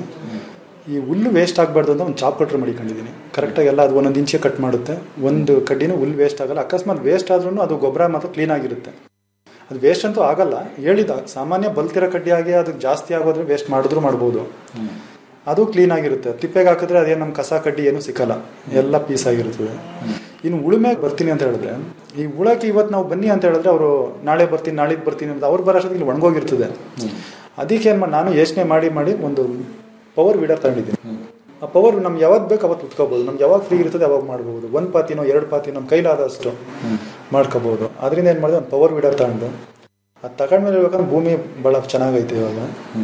ಈ ಹುಲ್ಲು ವೇಸ್ಟ್ ಆಗಬಾರ್ದು ಅಂತ ಒಂದು ಚಾಪ್ ಕಟ್ರ್ ಮಾಡಿಕೊಂಡಿದ್ದೀನಿ ಕರೆಕ್ಟಾಗಿ ಎಲ್ಲ ಅದು ಒಂದೊಂದು ಇಂಚೆ ಕಟ್ ಮಾಡುತ್ತೆ ಒಂದು ಕಡ್ಡಿನೂ ಹುಲ್ಲು ವೇಸ್ಟ್ ಆಗಲ್ಲ ಅಕಸ್ಮಾತ್ ವೇಸ್ಟ್ ಆದ್ರೂ ಅದು ಗೊಬ್ಬರ ಮಾತ್ರ ಕ್ಲೀನ್ ಆಗಿರುತ್ತೆ ಅದು ವೇಸ್ಟ್ ಅಂತೂ ಆಗಲ್ಲ ಹೇಳಿದ ಸಾಮಾನ್ಯ ಬಲ್ತಿರೋ ಕಡ್ಡಿ ಆಗಿ ಅದಕ್ಕೆ ಜಾಸ್ತಿ ಆಗೋದ್ರೆ ವೇಸ್ಟ್ ಮಾಡಿದ್ರು ಮಾಡ್ಬೋದು ಅದು ಕ್ಲೀನ್ ಆಗಿರುತ್ತೆ ತಿಪ್ಪೆಗೆ ಹಾಕಿದ್ರೆ ಅದೇನು ನಮ್ಮ ಕಸ ಕಡ್ಡಿ ಏನು ಸಿಕ್ಕಲ್ಲ ಎಲ್ಲ ಪೀಸ್ ಆಗಿರ್ತದೆ ಇನ್ನು ಉಳುಮೆ ಬರ್ತೀನಿ ಅಂತ ಹೇಳಿದ್ರೆ ಈ ಉಳಕ್ಕೆ ಇವತ್ತು ನಾವು ಬನ್ನಿ ಅಂತ ಹೇಳಿದ್ರೆ ಅವರು ನಾಳೆ ಬರ್ತೀನಿ ನಾಳಿದ್ದು ಬರ್ತೀನಿ ಅಂತ ಅವ್ರು ಬರೋ ಅಷ್ಟೊತ್ತಿಗೆ ಇಲ್ಲಿ ಒಣಗೋಗಿರ್ತದೆ ಅದಕ್ಕೆ ಏನು ಮಾಡಿ ನಾನು ಯೋಚನೆ ಮಾಡಿ ಮಾಡಿ ಒಂದು ಪವರ್ ವೀಡರ್ ತಗೊಂಡಿದ್ದೀನಿ ಆ ಪವರ್ ನಮ್ಗೆ ಯಾವಾಗ ಬೇಕು ಅವತ್ತು ಉತ್ಕೋಬಹುದು ನಮ್ಗೆ ಯಾವಾಗ ಫ್ರೀ ಇರ್ತದೆ ಅವಾಗ ಮಾಡ್ಬೋದು ಒಂದು ಪಾತಿನೋ ಎರಡು ಪಾತಿನೋ ನಮ್ಮ ಕೈಲಾದಷ್ಟು ಮಾಡ್ಕೋಬಹುದು ಅದರಿಂದ ಏನು ಮಾಡಿದೆ ಒಂದು ಪವರ್ ವೀಡರ್ ತಗೊಂಡು ಅದು ತಗೊಂಡ್ಮೇಲೆ ಹೇಳ್ಬೇಕಂದ್ರೆ ಭೂಮಿ ಭಾಳ ಚೆನ್ನಾಗೈತೆ ಇವಾಗ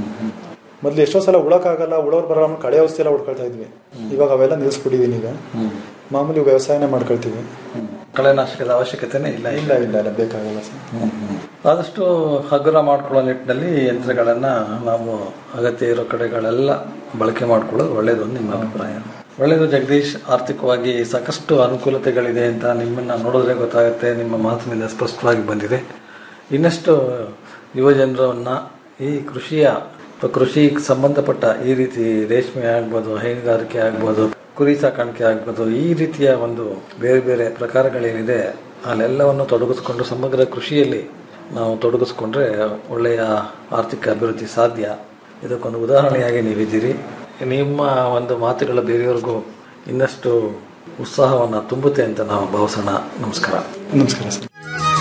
ಮೊದಲು ಎಷ್ಟೋ ಸಲ ಉಳಕ್ಕಾಗಲ್ಲ ಉಳೋರು ಬರೋ ಕಳೆ ಔಷಧಿ ಎಲ್ಲ ಹೊಡ್ಕೊಳ್ತಾ ಇದ್ವಿ ಇವಾಗ ಅವೆಲ್ಲ ನಿಲ್ಲಿಸ್ಬಿಟ್ಟಿದ್ದೀನಿ ಈಗ ಮಾಮೂಲಿ ವ್ಯವಸಾಯನೇ ಮಾಡ್ಕೊಳ್ತೀವಿ ಕಳೆನಾಶಕದ ಅವಶ್ಯಕತೆನೇ ಇಲ್ಲ ಇಲ್ಲ ಇಲ್ಲ ಇಲ್ಲ ಬೇಕಾಗಲ್ಲ ಸರ್ ಆದಷ್ಟು ಹಗುರ ಮಾಡ್ಕೊಳ್ಳೋ ನಿಟ್ಟಿನಲ್ಲಿ ಯಂತ್ರಗಳನ್ನ ನಾವು ಅಗತ್ಯ ಇರೋ ಕಡೆಗಳೆಲ್ಲ ಬಳಕೆ ಮಾಡ್ಕೊಳ್ಳೋದು ಒಳ್ಳೇದು ಅಂತ ನಿಮ್ಮ ಅಭಿಪ್ರಾಯ ಒಳ್ಳೇದು ಜಗದೀಶ್ ಆರ್ಥಿಕವಾಗಿ ಸಾಕಷ್ಟು ಅನುಕೂಲತೆಗಳಿದೆ ಅಂತ ನಿಮ್ಮನ್ನ ನೋಡಿದ್ರೆ ಗೊತ್ತಾಗುತ್ತೆ ನಿಮ್ಮ ಮಾತಿನಿಂದ ಸ್ಪಷ್ಟವಾಗಿ ಬಂದಿದೆ ಇನ್ನಷ್ಟು ಯುವ ಜನರನ್ನ ಈ ಕೃಷಿಯ ಅಥವಾ ಕೃಷಿಗೆ ಸಂಬಂಧಪಟ್ಟ ಈ ರೀತಿ ರೇಷ್ಮೆ ಆಗ್ಬೋದು ಹೈನುಗಾರಿಕೆ ಆಗ್ಬೋದು ಕುರಿ ಸಾಕಾಣಿಕೆ ಆಗ್ಬೋದು ಈ ರೀತಿಯ ಒಂದು ಬೇರೆ ಬೇರೆ ಪ್ರಕಾರಗಳೇನಿದೆ ಅಲ್ಲೆಲ್ಲವನ್ನು ತೊಡಗಿಸ್ಕೊಂಡು ಸಮಗ್ರ ಕೃಷಿಯಲ್ಲಿ ನಾವು ತೊಡಗಿಸ್ಕೊಂಡ್ರೆ ಒಳ್ಳೆಯ ಆರ್ಥಿಕ ಅಭಿವೃದ್ಧಿ ಸಾಧ್ಯ ಇದಕ್ಕೊಂದು ಉದಾಹರಣೆಯಾಗಿ ನೀವಿದ್ದೀರಿ ನಿಮ್ಮ ಒಂದು ಮಾತುಗಳ ಬೇರೆಯವ್ರಿಗೂ ಇನ್ನಷ್ಟು ಉತ್ಸಾಹವನ್ನು ತುಂಬುತ್ತೆ ಅಂತ ನಾವು ಭಾವಿಸೋಣ ನಮಸ್ಕಾರ ನಮಸ್ಕಾರ ಸರ್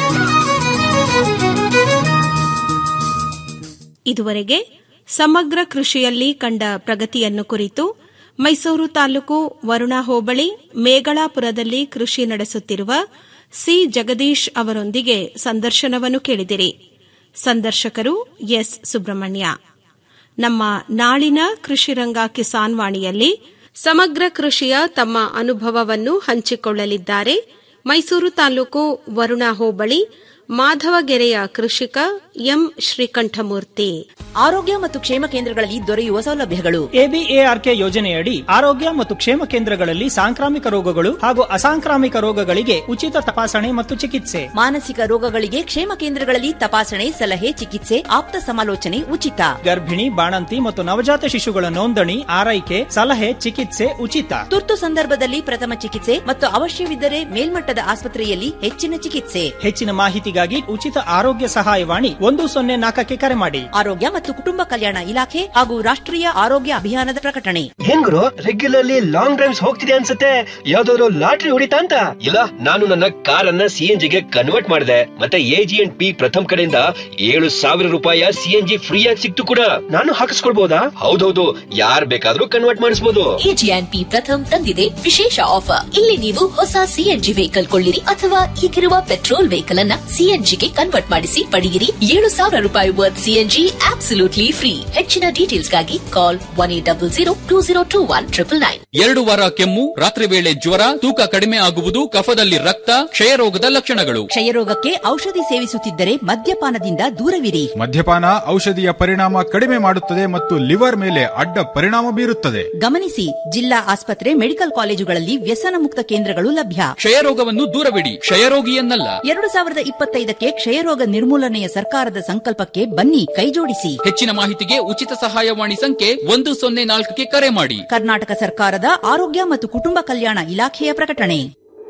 ಇದುವರೆಗೆ ಸಮಗ್ರ ಕೃಷಿಯಲ್ಲಿ ಕಂಡ ಪ್ರಗತಿಯನ್ನು ಕುರಿತು ಮೈಸೂರು ತಾಲೂಕು ವರುಣಾ ಹೋಬಳಿ ಮೇಗಳಾಪುರದಲ್ಲಿ ಕೃಷಿ ನಡೆಸುತ್ತಿರುವ ಸಿ ಜಗದೀಶ್ ಅವರೊಂದಿಗೆ ಸಂದರ್ಶನವನ್ನು ಕೇಳಿದಿರಿ ಸಂದರ್ಶಕರು ಎಸ್ ಸುಬ್ರಹ್ಮಣ್ಯ ನಮ್ಮ ನಾಳಿನ ಕೃಷಿರಂಗ ಕಿಸಾನ್ ವಾಣಿಯಲ್ಲಿ ಸಮಗ್ರ ಕೃಷಿಯ ತಮ್ಮ ಅನುಭವವನ್ನು ಹಂಚಿಕೊಳ್ಳಲಿದ್ದಾರೆ ಮೈಸೂರು ತಾಲೂಕು ವರುಣಾ ಹೋಬಳಿ ಮಾಧವಗೆರೆಯ ಕೃಷಿಕ ಎಂ ಶ್ರೀಕಂಠಮೂರ್ತಿ ಆರೋಗ್ಯ ಮತ್ತು ಕ್ಷೇಮ ಕೇಂದ್ರಗಳಲ್ಲಿ ದೊರೆಯುವ ಸೌಲಭ್ಯಗಳು ಎಬಿಎಆರ್ಕೆ ಯೋಜನೆಯಡಿ ಆರೋಗ್ಯ ಮತ್ತು ಕ್ಷೇಮ ಕೇಂದ್ರಗಳಲ್ಲಿ ಸಾಂಕ್ರಾಮಿಕ ರೋಗಗಳು ಹಾಗೂ ಅಸಾಂಕ್ರಾಮಿಕ ರೋಗಗಳಿಗೆ ಉಚಿತ ತಪಾಸಣೆ ಮತ್ತು ಚಿಕಿತ್ಸೆ ಮಾನಸಿಕ ರೋಗಗಳಿಗೆ ಕ್ಷೇಮ ಕೇಂದ್ರಗಳಲ್ಲಿ ತಪಾಸಣೆ ಸಲಹೆ ಚಿಕಿತ್ಸೆ ಆಪ್ತ ಸಮಾಲೋಚನೆ ಉಚಿತ ಗರ್ಭಿಣಿ ಬಾಣಂತಿ ಮತ್ತು ನವಜಾತ ಶಿಶುಗಳ ನೋಂದಣಿ ಆರೈಕೆ ಸಲಹೆ ಚಿಕಿತ್ಸೆ ಉಚಿತ ತುರ್ತು ಸಂದರ್ಭದಲ್ಲಿ ಪ್ರಥಮ ಚಿಕಿತ್ಸೆ ಮತ್ತು ಅವಶ್ಯವಿದ್ದರೆ ಮೇಲ್ಮಟ್ಟದ ಆಸ್ಪತ್ರೆಯಲ್ಲಿ ಹೆಚ್ಚಿನ ಚಿಕಿತ್ಸೆ ಹೆಚ್ಚಿನ ಮಾಹಿತಿಗಾಗಿ ಉಚಿತ ಆರೋಗ್ಯ ಸಹಾಯವಾಣಿ ಒಂದು ಸೊನ್ನೆ ನಾಲ್ಕಕ್ಕೆ ಕರೆ ಮಾಡಿ ಆರೋಗ್ಯ ಮತ್ತು ಕುಟುಂಬ ಕಲ್ಯಾಣ ಇಲಾಖೆ ಹಾಗೂ ರಾಷ್ಟ್ರೀಯ ಆರೋಗ್ಯ ಅಭಿಯಾನದ ಪ್ರಕಟಣೆ ಹೆಂಗ್ರು ರೆಗ್ಯುಲರ್ಲಿ ಲಾಂಗ್ ಡ್ರೈವ್ಸ್ ಹೋಗ್ತಿದೆ ಅನ್ಸುತ್ತೆ ಯಾವ್ದಾದ್ರು ಲಾಟ್ರಿ ಹೊಡಿತಾ ಅಂತ ಇಲ್ಲ ನಾನು ನನ್ನ ಕಾರ್ ಅನ್ನ ಸಿಎನ್ಜಿ ಗೆ ಕನ್ವರ್ಟ್ ಮಾಡಿದೆ ಮತ್ತೆ ಎಜಿ ಅಂಡ್ ಪಿ ಪ್ರಥಮ್ ಕಡೆಯಿಂದ ಏಳು ಸಾವಿರ ರೂಪಾಯಿ ಸಿಎನ್ಜಿ ಫ್ರೀ ಆಗಿ ಸಿಕ್ತು ಕೂಡ ನಾನು ಹಾಕಿಸ್ಕೊಳ್ಬಹುದಾ ಹೌದೌದು ಯಾರ್ ಬೇಕಾದ್ರೂ ಕನ್ವರ್ಟ್ ಮಾಡಿಸಬಹುದು ಎಜಿಎನ್ಪಿ ಪ್ರಥಮ್ ತಂದಿದೆ ವಿಶೇಷ ಆಫರ್ ಇಲ್ಲಿ ನೀವು ಹೊಸ ಸಿಎನ್ಜಿ ವೆಹಿಕಲ್ ಕೊಳ್ಳಿರಿ ಅಥವಾ ಈಗಿರುವ ಪೆಟ್ರೋಲ್ ವೆಹಿಕಲ್ ಅನ್ನ ಸಿಎನ್ಜಿಗೆ ಕನ್ವರ್ಟ್ ಮಾಡಿಸಿ ಪಡೆಯಿರಿ ಏಳು ಸಾವಿರ ರೂಪಾಯಿ ವರ್ತ್ ಸಿಎನ್ಜಿ ಆಬ್ಸಲ್ಯೂಟ್ಲಿ ಫ್ರೀ ಹೆಚ್ಚಿನ ಡೀಟೇಲ್ಸ್ಗಾಗಿ call one eight double zero two zero two one triple nine ಎರಡು ವಾರ ಕೆಮ್ಮು ರಾತ್ರಿ ವೇಳೆ ಜ್ವರ ತೂಕ ಕಡಿಮೆ ಆಗುವುದು ಕಫದಲ್ಲಿ ರಕ್ತ ಕ್ಷಯರೋಗದ ಲಕ್ಷಣಗಳು ಕ್ಷಯರೋಗಕ್ಕೆ ಔಷಧಿ ಸೇವಿಸುತ್ತಿದ್ದರೆ ಮದ್ಯಪಾನದಿಂದ ದೂರವಿರಿ ಮದ್ಯಪಾನ ಔಷಧಿಯ ಪರಿಣಾಮ ಕಡಿಮೆ ಮಾಡುತ್ತದೆ ಮತ್ತು ಲಿವರ್ ಮೇಲೆ ಅಡ್ಡ ಪರಿಣಾಮ ಬೀರುತ್ತದೆ ಗಮನಿಸಿ ಜಿಲ್ಲಾ ಆಸ್ಪತ್ರೆ ಮೆಡಿಕಲ್ ಕಾಲೇಜುಗಳಲ್ಲಿ ವ್ಯಸನ ಮುಕ್ತ ಕೇಂದ್ರಗಳು ಲಭ್ಯ ಕ್ಷಯರೋಗವನ್ನು ದೂರವಿಡಿ ಕ್ಷಯರೋಗಿಯನ್ನಲ್ಲ ಎರಡು ಸಾವಿರದ ಇಪ್ಪತ್ತೈದಕ್ಕೆ ಕ್ಷಯರೋಗ ನಿರ್ಮೂಲನೆಯ ಸರ್ಕಾರದ ಸಂಕಲ್ಪಕ್ಕೆ ಬನ್ನಿ ಕೈಜೋಡಿಸಿ ಹೆಚ್ಚಿನ ಮಾಹಿತಿಗೆ ಉಚಿತ ಸಹಾಯವಾಣಿ ಸಂಖ್ಯೆ ಒಂದು ಸೊನ್ನೆ ನಾಲ್ಕಕ್ಕೆ ಕರೆ ಮಾಡಿ ಕರ್ನಾಟಕ ಸರ್ಕಾರದ ಆರೋಗ್ಯ ಮತ್ತು ಕುಟುಂಬ ಕಲ್ಯಾಣ ಇಲಾಖೆಯ ಪ್ರಕಟಣೆ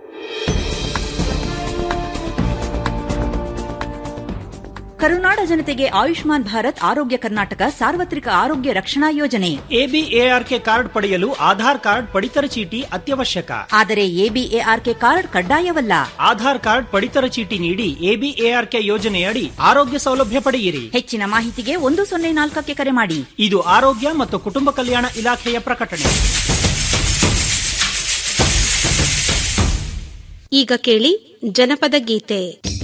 ಕರುನಾಡ ಜನತೆಗೆ ಆಯುಷ್ಮಾನ್ ಭಾರತ್ ಆರೋಗ್ಯ ಕರ್ನಾಟಕ ಸಾರ್ವತ್ರಿಕ ಆರೋಗ್ಯ ರಕ್ಷಣಾ ಯೋಜನೆ ಎಬಿಎಆರ್ಕೆ ಕಾರ್ಡ್ ಪಡೆಯಲು ಆಧಾರ್ ಕಾರ್ಡ್ ಪಡಿತರ ಚೀಟಿ ಅತ್ಯವಶ್ಯಕ ಆದರೆ ಎಬಿಎಆರ್ಕೆ ಕಾರ್ಡ್ ಕಡ್ಡಾಯವಲ್ಲ ಆಧಾರ್ ಕಾರ್ಡ್ ಪಡಿತರ ಚೀಟಿ ನೀಡಿ ಎಬಿಎಆರ್ಕೆ ಯೋಜನೆಯಡಿ ಆರೋಗ್ಯ ಸೌಲಭ್ಯ ಪಡೆಯಿರಿ ಹೆಚ್ಚಿನ ಮಾಹಿತಿಗೆ ಒಂದು ಸೊನ್ನೆ ನಾಲ್ಕಕ್ಕೆ ಕರೆ ಮಾಡಿ ಇದು ಆರೋಗ್ಯ ಮತ್ತು ಕುಟುಂಬ ಕಲ್ಯಾಣ ಇಲಾಖೆಯ ಪ್ರಕಟಣೆ ಈಗ ಕೇಳಿ ಜನಪದ ಗೀತೆ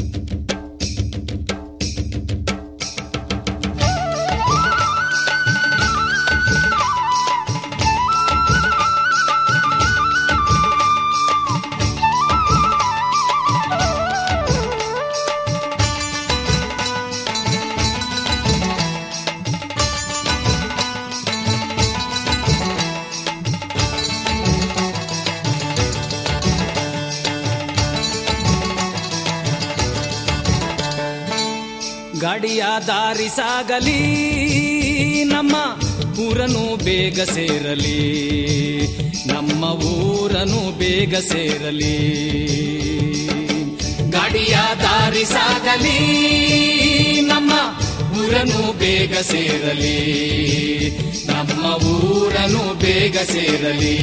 ಗಾಡಿಯ ದಾರಿ ಸಾಗಲಿ ನಮ್ಮ ಊರನು ಬೇಗ ಸೇರಲಿ ನಮ್ಮ ಊರನು ಬೇಗ ಸೇರಲಿ ಗಾಡಿಯ ದಾರಿ ಸಾಗಲಿ ನಮ್ಮ ಊರನು ಬೇಗ ಸೇರಲಿ ನಮ್ಮ ಊರನು ಬೇಗ ಸೇರಲಿ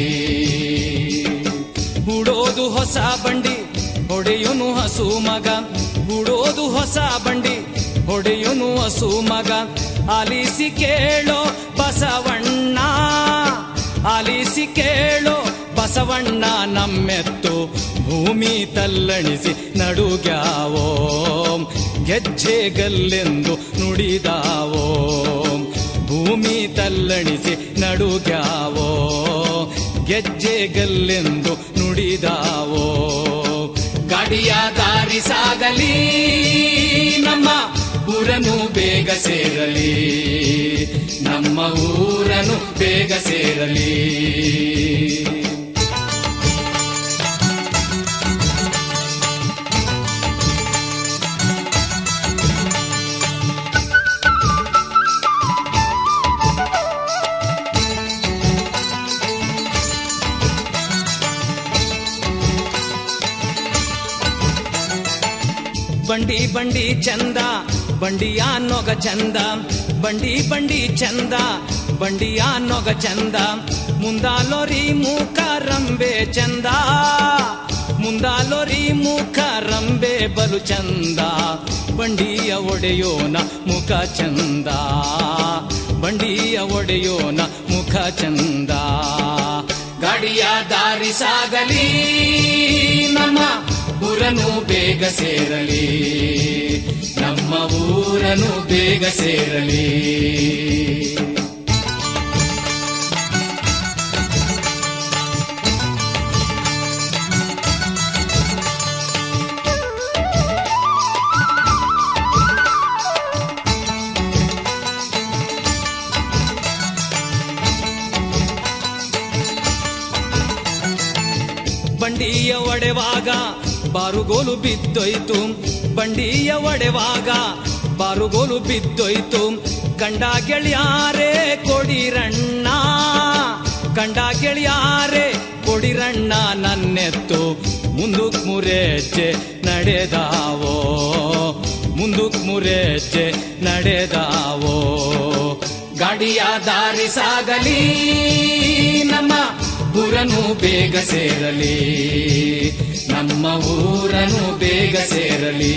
ಹೂಡೋದು ಹೊಸ ಬಂಡಿ ಹೊಡೆಯುನು ಹಸು ಮಗ ಹೂಡೋದು ಹೊಸ ಬಂಡಿ ಹೊಡೆಯುನು ಹಸು ಮಗ ಆಲಿಸಿ ಕೇಳೋ ಬಸವಣ್ಣ ಆಲಿಸಿ ಕೇಳೋ ಬಸವಣ್ಣ ನಮ್ಮೆತ್ತು ಭೂಮಿ ತಲ್ಲಣಿಸಿ ನಡುಗ್ಯಾವೋ ಗೆಜ್ಜೆಗಲ್ಲೆಂದು ನುಡಿದಾವೋ ಭೂಮಿ ತಲ್ಲಣಿಸಿ ನಡುಗ್ಯಾವೋ ಗೆಜ್ಜೆಗಲ್ಲೆಂದು ನುಡಿದಾವೋ ಗಾಡಿಯ ದಾರಿ ಸಾಗಲಿ ನಮ್ಮ ಊರನು ಬೇಗ ಸೇರಲಿ ನಮ್ಮ ಊರನು ಬೇಗ ಸೇರಲಿ ಬಂಡಿ ಬಂಡಿ ಚಂದ ಬಂಡಿಯ ನೊಗ ಚಂದ ಬಂಡಿ ಬಂಡಿ ಚಂದ ಬಂಡಿಯ ನೊಗ ಚಂದ ಮುಂದಾಲೋರಿ ಮುಖ ರಂಬೆ ಚಂದ ಮುಂದಾಲೋರಿ ಮುಖ ರಂಬೆ ಬಲು ಚಂದ ಬಂಡಿಯ ಒಡೆಯೋನ ಮುಖ ಚಂದ ಬಂಡಿಯ ಒಡೆಯೋನ ಮುಖ ಚಂದ ಗಾಡಿಯ ದಾರಿ ಸಾಗಲಿ ನಮ್ಮ ಊರನು ಬೇಗ ಸೇರಲಿ ನಮ್ಮ ಊರನು ಬೇಗ ಸೇರಲಿ ಬಂಡಿಯ ಒಡೆವಾಗ ಬಾರುಗೋಲು ಬಿದ್ದೋಯ್ತು ಬಂಡಿಯ ಒಡೆವಾಗ ಬಾರುಗೋಲು ಬಿದ್ದೋಯ್ತು ಕಂಡ ಗೆಳೆಯಾರೆ ಕೊಡಿರಣ್ಣ ಕಂಡ ಗೆಳೆಯಾರೆ ಕೊಡಿರಣ್ಣ ನನ್ನೆತ್ತು ಮುಂದಕ್ ಮುರೆಜ್ಜೆ ನಡೆದಾವೋ ಮುಂದಕ್ ಮುರೆಜ್ಜೆ ನಡೆದಾವೋ ಗಾಡಿಯ ದಾರಿ ಸಾಗಲಿ ನಮ್ಮ ಊರನು ಬೇಗ ಸೇರಲಿ ನಮ್ಮ ಊರನು ಬೇಗ ಸೇರಲಿ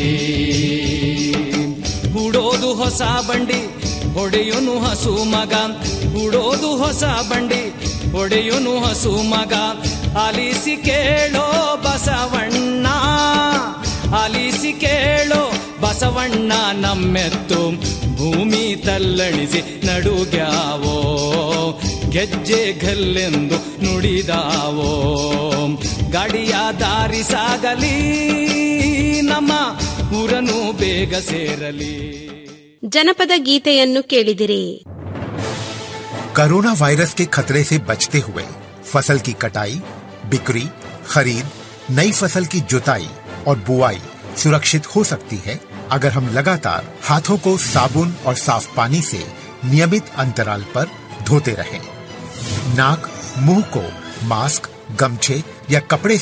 ಹೂಡೋದು ಹೊಸ ಬಂಡಿ ಹೊಡೆಯುನು ಹಸು ಮಗ ಹೂಡೋದು ಹೊಸ ಬಂಡಿ ಹೊಡೆಯುನು ಹಸು ಮಗ ಆಲಿಸಿ ಕೇಳೋ ಬಸವಣ್ಣ ಆಲಿಸಿ ಕೇಳೋ ಬಸವಣ್ಣ ನಮ್ಮೆತ್ತು ಭೂಮಿ ತಲ್ಲಣಿಸಿ ನಡುಗ್ಯಾವೋ ಗೆಜ್ಜೆ ಗಲ್ಲೆಂದು ನುಡಿದಾವೋ ಗಾಡಿಯ ದಾರಿ ಸಾಗಲಿ ನಮ್ಮ ಊರನು ಬೇಗ ಸೇರಲಿ ಜನಪದ ಗೀತೆಯನ್ನು ಕೇಳಿದಿರಿ कोरोना वायरस के खतरे से बचते हुए फसल की कटाई बिक्री खरीद नई फसल की जुताई और बुआई सुरक्षित हो सकती है अगर हम लगातार हाथों को साबुन और साफ पानी से नियमित अंतराल पर धोते रहें। नाक मुंह को मास्क गमछे या कपड़े